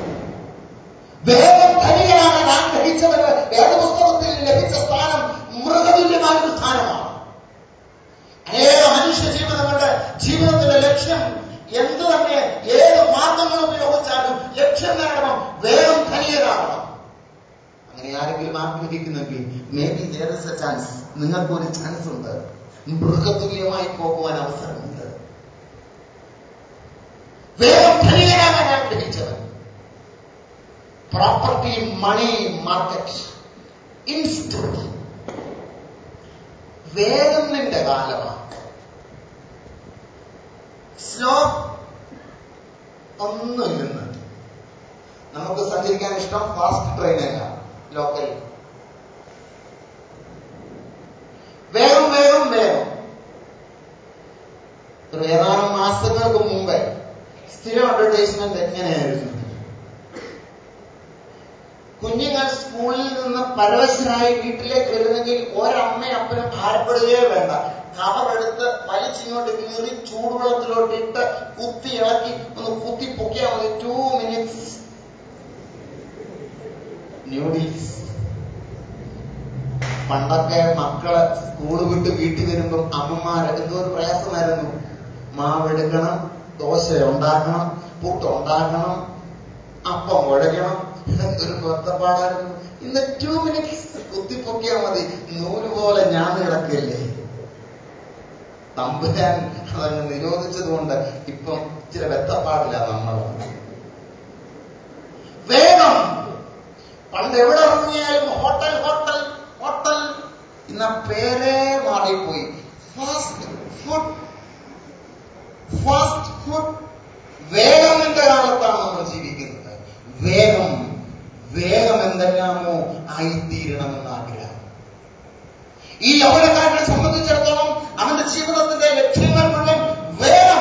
വേഗം ധനികനാകാൻ ആഗ്രഹിച്ചവന് വേദപുസ്തകത്തിൽ ലഭിച്ച സ്ഥാനം മൃഗതുല്യമായ ഒരു സ്ഥാനമാണ് അനേക മനുഷ്യ ജീവിതം കൊണ്ട് ജീവിതത്തിന്റെ ലക്ഷ്യം എന്ത് തന്നെ ഏത് മാർഗങ്ങൾ ഉപയോഗിച്ചാലും ലക്ഷ്യം നേടണം വേഗം ധനികനാകണം അങ്ങനെ ആരെങ്കിലും ആഗ്രഹിക്കുന്നെങ്കിൽ may be there is a chance നിങ്ങൾക്കൊരു ചാൻസ് ഉണ്ട് മൃഗതുല്യമായി പോകുവാൻ അവസരമുണ്ട് വേഗം ധനികനാകാൻ ആഗ്രഹിച്ചവൻ പ്രോപ്പർട്ടി മണി മാർക്കറ്റ് ഇൻസ്റ്റന്റ് വേഗത്തിന്റെ കാലമാണ് സ്ലോ ഒന്നുമില്ലെന്ന് നമുക്ക് സഞ്ചരിക്കാൻ ഇഷ്ടം ഫാസ്റ്റ് ട്രെയിനല്ല ലോക്കൽ വേഗം വേഗം വേഗം ഒരു ഏതാനും മാസങ്ങൾക്ക് മുമ്പേ സ്ഥിരം അഡ്വർടൈസ്മെന്റ് എങ്ങനെയായിരുന്നു കുഞ്ഞുങ്ങൾ സ്കൂളിൽ നിന്ന് പരവശനായി വീട്ടിലേക്ക് വരുന്നെങ്കിൽ ഒരമ്മ അപ്പനും ഭാരപ്പെടുകയേ വേണ്ട കവറെടുത്ത് വലിച്ചിങ്ങോട്ട് കീറി ചൂടുവെള്ളത്തിലോട്ട് ഇട്ട് കുത്തി ഇളക്കി ഒന്ന് കുത്തി പൊക്കിയാൽ മതി ടു മിനിറ്റ്സ് ന്യൂഡിൽസ് പണ്ടൊക്കെ മക്കള് സ്കൂൾ വിട്ട് വീട്ടിൽ വരുമ്പം അമ്മമാര് എന്തോ ഒരു പ്രയാസമായിരുന്നു മാവെടുക്കണം ദോശ ഉണ്ടാക്കണം പുട്ട് ഉണ്ടാക്കണം അപ്പം കുഴയ്ക്കണം ഒരു കൊത്തപ്പാടായിരുന്നു ഇന്ന് ടു മിനിറ്റ്സ് കുത്തിപ്പൊക്കിയാ മതി നൂല് പോലെ ഞാൻ കിടക്കില്ലേ തമ്പുരാൻ അതങ്ങ് നിരോധിച്ചതുകൊണ്ട് ഇപ്പം ഇച്ചിരി വെത്തപ്പാടില്ല നമ്മൾ വേഗം പണ്ട് എവിടെ ഇറങ്ങിയാലും ഹോട്ടൽ ഹോട്ടൽ ഹോട്ടൽ ഇന്ന പേരേ മാറിപ്പോയി ഫാസ്റ്റ് ഫുഡ് ഫാസ്റ്റ് ഫുഡ് വേഗമിന്റെ കാലത്താണ് നമ്മൾ ജീവിക്കുന്നത് വേഗം വേഗം എന്തെല്ലാമോ ആയിത്തീരണമെന്ന് ആഗ്രഹം ഈ യൗവനക്കാരനെ സംബന്ധിച്ചിടത്തോളം അവന്റെ ജീവിതത്തിന്റെ ലക്ഷ്യങ്ങൾ മുഴുവൻ വേഗം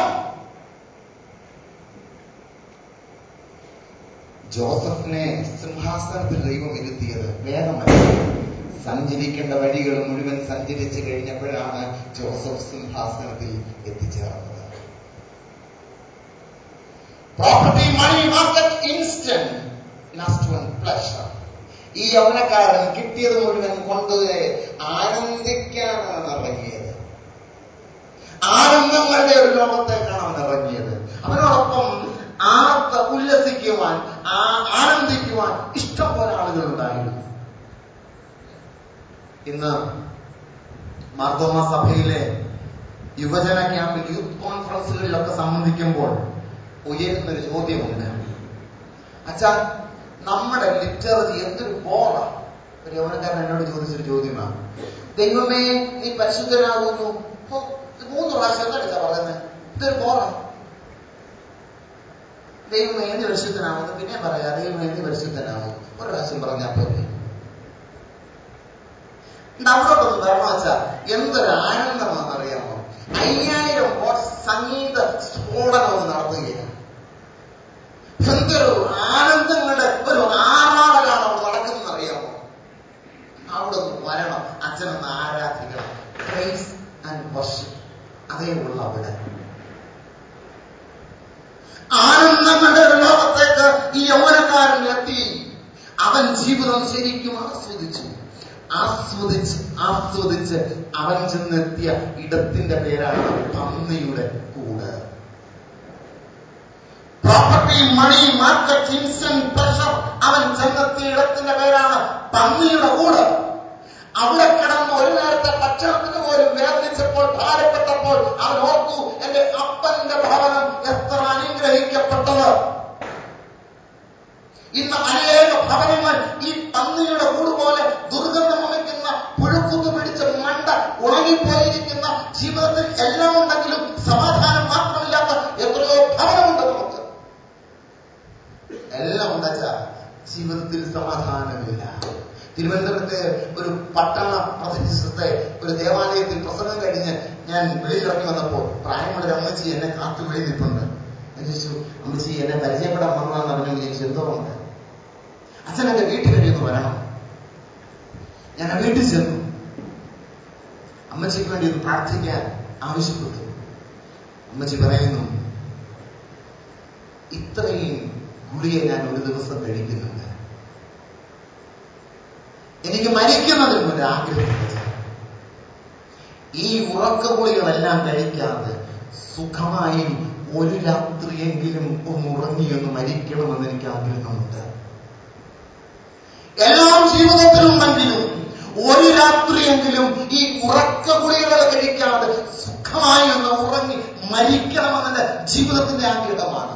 ജോസഫിനെ സിംഹാസനത്തിൽ ദൈവം ഇരുത്തിയത് വേഗമല്ല സഞ്ചരിക്കേണ്ട വഴികൾ മുഴുവൻ സഞ്ചരിച്ചു കഴിഞ്ഞപ്പോഴാണ് ജോസഫ് സിംഹാസനത്തിൽ എത്തിച്ചേർന്നത് property money market instant last one pleasure ഈ യൗവനക്കാരൻ കിട്ടിയത് മുഴുവൻ കൊണ്ട് ആനന്ദിക്കാനാണ് ഇറങ്ങിയത് ആനന്ദങ്ങളുടെ ഒരു ലോകത്തേക്കാണ് അവൻ ഇറങ്ങിയത് അവനോടൊപ്പം ആർത്ത് ഉല്ലസിക്കുവാൻ ആ ആനന്ദിക്കുവാൻ ഇഷ്ടം പോലെ ആളുകൾ ഉണ്ടായിരുന്നു ഇന്ന് മാർത്തോമ സഭയിലെ യുവജന ക്യാമ്പിൽ യൂത്ത് കോൺഫറൻസുകളിലൊക്കെ സംബന്ധിക്കുമ്പോൾ ഉയരുന്നൊരു ചോദ്യമുണ്ട് അച്ഛാ നമ്മുടെ ലിറ്റററി എന്തൊരു ബോറാ ഒരു യൗവനക്കാരൻ എന്നോട് ചോദിച്ചൊരു ചോദ്യമാണ് ദൈവമേ നീ പരിശുദ്ധനാകുന്നു ഹോ, ഇത് മൂന്ന് പ്രാവശ്യം എന്നടിച്ചാ പറയുന്നത് ഇതൊരു ബോറാ ദൈവമേ നീ പരിശുദ്ധനാവുന്നു പിന്നെ പറയാ ദൈവമേ നീ പരിശുദ്ധനാവും ഒരു പ്രാവശ്യം പറഞ്ഞാൽ പോലെ അവിടോട്ടൊന്ന് വരണം വെച്ചാ എന്തൊരു ആനന്ദമാണെന്നറിയാമോ അയ്യായിരം വാട്ട് സംഗീത സ്ഫോടനം ഒന്ന് നടത്തുകയാണ് എന്തൊരു ആനന്ദങ്ങളുടെ ഒരു ആറാടലാണ് അവിടെ നടക്കുന്നത് അറിയാമോ അവിടെ ഒന്ന് വരണം അച്ഛനൊന്ന് ആരാധിക്കണം പ്രൈസ് ആൻഡ് വർഷിപ്പ് അതേ ഉള്ളു അവിടെ ആനന്ദങ്ങളുടെ ഒരു ലോകത്തേക്ക് ഈ യൗവനക്കാരൻ എത്തി അവൻ ജീവിതം ശരിക്കും ആസ്വദിച്ചു ആസ്വദിച്ച് ആസ്വദിച്ച് അവൻ ചെന്നെത്തിയ ഇടത്തിന്റെ പേരാണ് പന്നിയുടെ കൂട് property money market instant pressure അവൻ ചെന്നെത്തിയ ഇടത്തിന്റെ പേരാണ് പന്നിയുടെ കൂട് അവിടെ കിടന്ന് ഒരു നേരത്തെ ഭക്ഷണത്തിന് പോലും വേദനിച്ചപ്പോൾ ഭാരപ്പെട്ടപ്പോൾ അവൻ ഓർത്തു എന്റെ അപ്പന്റെ ഭവനം എത്ര അനുഗ്രഹിക്കപ്പെട്ടത് ഇന്ന് അനേക ഭവനങ്ങൾ ഈ പന്നിയുടെ കൂട് പോലെ ദുർഗന്ധം വമിക്കുന്ന പുഴുക്കുത്തു പിടിച്ച മണ്ട ഉണങ്ങിപ്പോയിരിക്കുന്ന ജീവിതത്തിൽ എല്ലാം ഉണ്ടെങ്കിലും സമാധാനം മാത്രമില്ലാത്ത എത്രയോ ഭവനമുണ്ട് നമുക്ക് എല്ലാം ഉണ്ടച്ചാ ജീവിതത്തിൽ സമാധാനമില്ല തിരുവനന്തപുരത്തെ ഒരു പട്ടണ പ്രദേശത്തെ ഒരു ദേവാലയത്തിൽ പ്രസംഗം കഴിഞ്ഞ് ഞാൻ വെളിയിലിറങ്ങി വന്നപ്പോൾ പ്രായമുള്ള ഒരു അമ്മച്ചി എന്നെ കാത്തു വെളി നിൽപ്പുണ്ട് ഞാൻ ചോദിച്ചു അമ്മച്ചി എന്നെ പരിചയപ്പെടാൻ വന്നതാന്ന് പറഞ്ഞു ചോദിച്ചു എന്തോ ഉണ്ട് അച്ഛൻ എന്റെ വീട്ടിൽ കഴിയുന്നു വരണം ഞാൻ ആ വീട്ടിൽ ചെന്നു അമ്മച്ചിക്ക് വേണ്ടി ഒന്ന് പ്രാർത്ഥിക്കാൻ ആവശ്യപ്പെട്ടു അമ്മച്ചി പറയുന്നു ഇത്രയും ഗുളിയെ ഞാൻ ഒരു ദിവസം കഴിക്കുന്നുണ്ട് എനിക്ക് മരിക്കുന്നതിന് ഒരു ആഗ്രഹമുണ്ട് ഈ ഉറക്കഗുളികളെല്ലാം കഴിക്കാതെ സുഖമായി ഒരു രാത്രിയെങ്കിലും ഒന്ന് ഉറങ്ങിയൊന്ന് മരിക്കണമെന്ന് എനിക്ക് ആഗ്രഹമുണ്ട് എല്ലാം ജീവിതത്തിലുണ്ടെങ്കിലും ഒരു രാത്രിയെങ്കിലും ഈ ഉറക്ക ഗുളികൾ കഴിക്കാതെ സുഖമായി ഒന്ന് ഉറങ്ങി മരിക്കണമെന്നെ ജീവിതത്തിന്റെ ആഗ്രഹമാണ്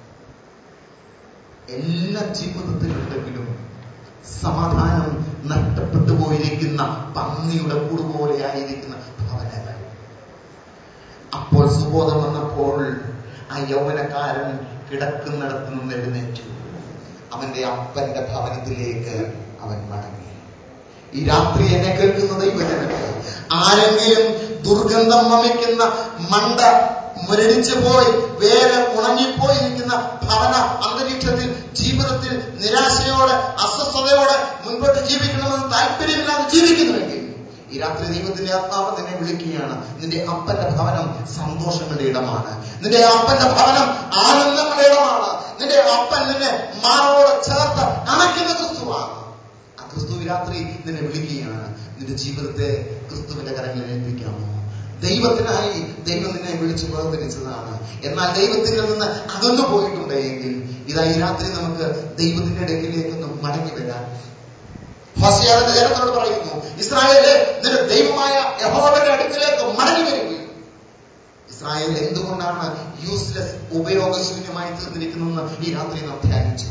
എല്ലാ ജീവിതത്തിലുണ്ടെങ്കിലും സമാധാനം നഷ്ടപ്പെട്ടു പോയിരിക്കുന്ന പന്നിയുടെ കൂടുപോലെ ആയിരിക്കുന്ന ഭവനങ്ങൾ അപ്പോൾ സുബോധം വന്നപ്പോൾ ആ യൗവനക്കാരൻ കിടക്കുന്നിടത്ത് നിന്ന് എഴുന്നേറ്റു അവന്റെ അപ്പന്റെ ഭവനത്തിലേക്ക് അവൻ മടങ്ങി ഈ രാത്രി എന്നെ കേൾക്കുന്ന ദൈവജനത്തെ ആരെങ്കിലും ദുർഗന്ധം വമിക്കുന്ന മണ്ട മുരടിച്ചു പോയി വേറെ ഉണങ്ങിപ്പോയിരിക്കുന്ന ഭവന അന്തരീക്ഷത്തിൽ ജീവിതത്തിൽ നിരാശയോടെ അസ്വസ്ഥതയോടെ മുൻപോട്ട് മുൻപോട്ട് ജീവിക്കണമെന്ന് താല്പര്യമില്ലാതെ ജീവിക്കുന്നുവെങ്കിൽ ഈ രാത്രി ദൈവത്തിന്റെ ആത്മാവ് നിന്നെ വിളിക്കുകയാണ് നിന്റെ അപ്പന്റെ ഭവനം സന്തോഷങ്ങളുടെ ഇടമാണ് നിന്റെ അപ്പന്റെ ഭവനം ആനന്ദങ്ങളുടെ ഇടമാണ് നിന്റെ അപ്പൻ നിന്നെ മാറോട് ചേർത്ത് അണയ്ക്കുന്ന ക്രിസ്തുവാണ് ആ ക്രിസ്തു ഈ രാത്രി നിന്നെ വിളിക്കുകയാണ് നിന്റെ ജീവിതത്തെ ക്രിസ്തുവിന്റെ കരങ്ങളിൽ ഏൽപ്പിക്കാമോ ദൈവത്തിനായി ദൈവം നിന്നെ വിളിച്ചു വേർതിരിച്ചതാണ് എന്നാൽ ദൈവത്തിൽ നിന്ന് അകന്നു പോയിട്ടുണ്ട് എങ്കിൽ ഇതാ ഈ രാത്രി നമുക്ക് ദൈവത്തിന്റെ ഇടയിലേക്കൊന്ന് മടങ്ങി വരാൻ ഹോസിയാവിന്റെ ജനത്തോട് പറയുന്നു ഇസ്രായേലെ നിന്റെ ദൈവമായ യഹോവയുടെ അടുക്കിലേക്ക് മടങ്ങി വരികയും ഇസ്രായേൽ എന്തുകൊണ്ടാണ് യൂസ്ലെസ് ഉപയോഗശൂന്യമായി തീർന്നിരിക്കുന്നതെന്ന് ഈ രാത്രി നാം ധ്യാനിച്ചു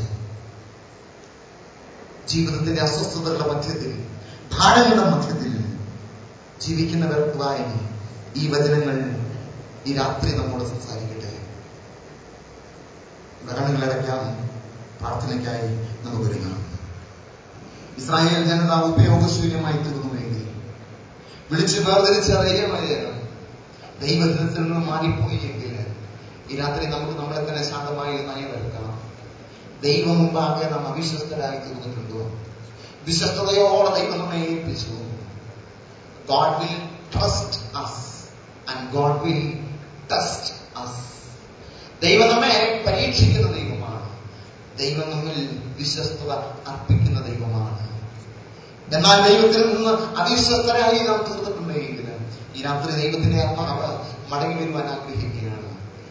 ജീവിതത്തിന്റെ അസ്വസ്ഥതകളുടെ മധ്യത്തിൽ ഭാരങ്ങളുടെ മധ്യത്തിൽ ജീവിക്കുന്നവർക്കായി ഈ വചനങ്ങൾ ഈ രാത്രി നമ്മോട് സംസാരിക്കട്ടെ കരണങ്ങളടയ്ക്കാം പ്രാർത്ഥനയ്ക്കായി നമുക്ക് ഒരുങ്ങാം ഇസ്രായേൽ ജനത ഉപയോഗശൂന്യമായി തീർന്നുവെങ്കിൽ വിളിച്ചു വേർതിരിച്ച ദൈവമേതം ദൈവത്തിൽ നിന്ന് മാറിപ്പോയി എങ്കിൽ ഈ രാത്രി നമുക്ക് നമ്മളെ തന്നെ ശാന്തമായി നയമെടുക്കാം ദൈവം മുമ്പാകെ നാം അവിശ്വസ്തരായി തീർന്നിട്ടുണ്ടോ വിശ്വസ്തയോടെ ദൈവം നമ്മെ ഏൽപ്പിച്ചു God will trust us and God will test us ദൈവം നമ്മെ പരീക്ഷിക്കുന്ന ദൈവമാണ് ദൈവം നമ്മിൽ വിശ്വസ്തത അർപ്പിക്കുന്ന ദൈവമാണ് എന്നാൽ ദൈവത്തിൽ നിന്ന് അവിശ്വസ്തരായി നാം തീർന്നിട്ടുണ്ടെങ്കിൽ ഈ രാത്രി ദൈവത്തിന്റെ ആത്മാവ് മടങ്ങി വരുവാൻ ആഗ്രഹിക്കുകയാണ്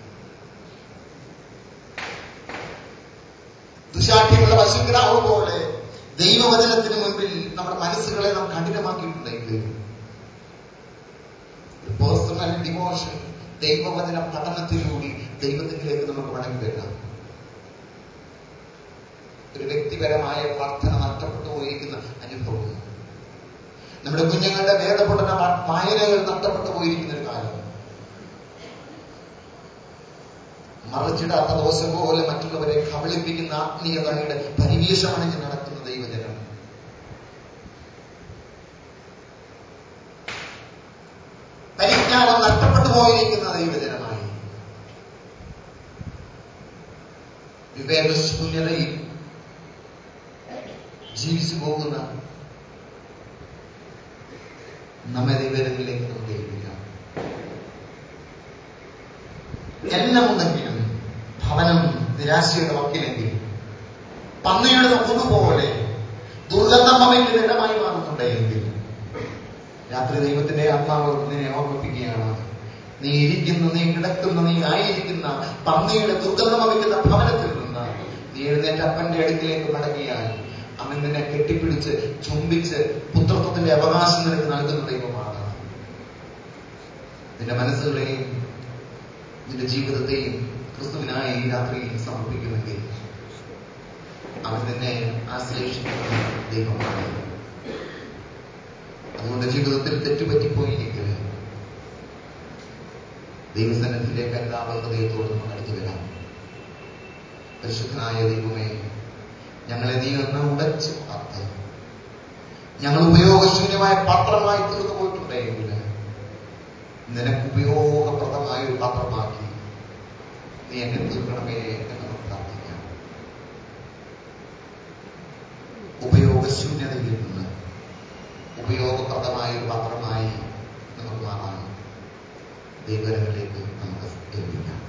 ദുശാഠ്യമുള്ള പശുഗ്രാവ് പോലെ ദൈവവചനത്തിന് മുൻപിൽ നമ്മുടെ മനസ്സുകളെ നാം കഠിനമാക്കിയിട്ടുണ്ടെങ്കിൽ പേഴ്സണൽ ഡിവോഷൻ ദൈവവചന പഠനത്തിലൂടെ ദൈവത്തിലേക്ക് നമുക്ക് മടങ്ങി വരാം ഒരു വ്യക്തിപരമായ പ്രാർത്ഥന നഷ്ടപ്പെട്ടു പോയിരിക്കുന്ന അനുഭവം നമ്മുടെ കുഞ്ഞുങ്ങളുടെ വേദപഠന വായനകൾ നഷ്ടപ്പെട്ടു പോയിരിക്കുന്ന ഒരു കാലം മറിച്ചിടാത്ത ദോഷം പോലെ മറ്റുള്ളവരെ കബളിപ്പിക്കുന്ന ആത്മീയതയുടെ പരിവേഷമണിഞ്ഞ് നടക്കുന്ന ദൈവജനം പരിജ്ഞാനം നഷ്ടപ്പെട്ടു പോയിരിക്കുന്ന ദൈവജനമായി വിവേകശൂന്യതയിൽ ജീവിച്ചു പോകുന്ന നമ്മെ ദൈവത്തിലേക്ക് നമുക്ക് ഏൽപ്പിക്കാം എല്ലാം ഉണ്ടെങ്കിലും ഭവനം നിരാശയുടെ വക്കിലെങ്കിൽ പന്നിയുടെ ഒന്നുപോലെ ദുർഗന്ധം വയ്ക്കുന്ന ഇടമായി മാറുന്നുണ്ടെങ്കിൽ രാത്രി ദൈവത്തിന്റെ ആത്മാവ് നിന്നെ ഓർമ്മിപ്പിക്കുകയാണ് നീ ഇരിക്കുന്ന നീ കിടക്കുന്ന നീ ആയിരിക്കുന്ന പന്നിയുടെ ദുർഗന്ധം വയ്ക്കുന്ന ഭവനത്തിൽ നിന്ന് നീ എഴുന്നേറ്റ് അപ്പന്റെ അടുക്കിലേക്ക് മടങ്ങിയാൽ അവൻ നിന്നെ കെട്ടിപ്പിടിച്ച് ചുംബിച്ച് പുത്രത്വത്തിന്റെ അവകാശം നിനക്ക് നൽകുന്ന ദൈവമാണ് നിന്റെ മനസ്സുകളെയും നിന്റെ ജീവിതത്തെയും ക്രിസ്തുവിനായി ഈ രാത്രിയിൽ സമർപ്പിക്കുമെങ്കിൽ അവൻ നിന്നെ ആശ്ലേഷിക്കുന്ന ദൈവമാണ് അതുകൊണ്ട് ജീവിതത്തിൽ തെറ്റുപറ്റിപ്പോയില്ലെങ്കിൽ ദൈവസന്നിധിയിലേക്ക് എല്ലാ ഹൃദയത്തോട് നമ്മൾ അടുത്തു വരാം പരിശുദ്ധനായ ദൈവമേ ഞങ്ങളെ നീ ഒന്ന് ഉടച്ചു പാർത്ത് ഞങ്ങൾ ഉപയോഗശൂന്യമായ പാത്രമായി തീർന്നു പോയിട്ടുണ്ടെങ്കിൽ നിനക്ക് ഉപയോഗപ്രദമായ ഒരു പാത്രമാക്കി നീ എന്നെ തീർക്കണമേ എന്ന് നമുക്ക് പ്രാർത്ഥിക്കാം ഉപയോഗശൂന്യതയിൽ നിന്ന് ഉപയോഗപ്രദമായ ഒരു പാത്രമായി നമുക്ക് മാറാം ദൈവങ്ങളിലേക്ക് നമുക്ക് ഏൽപ്പിക്കാം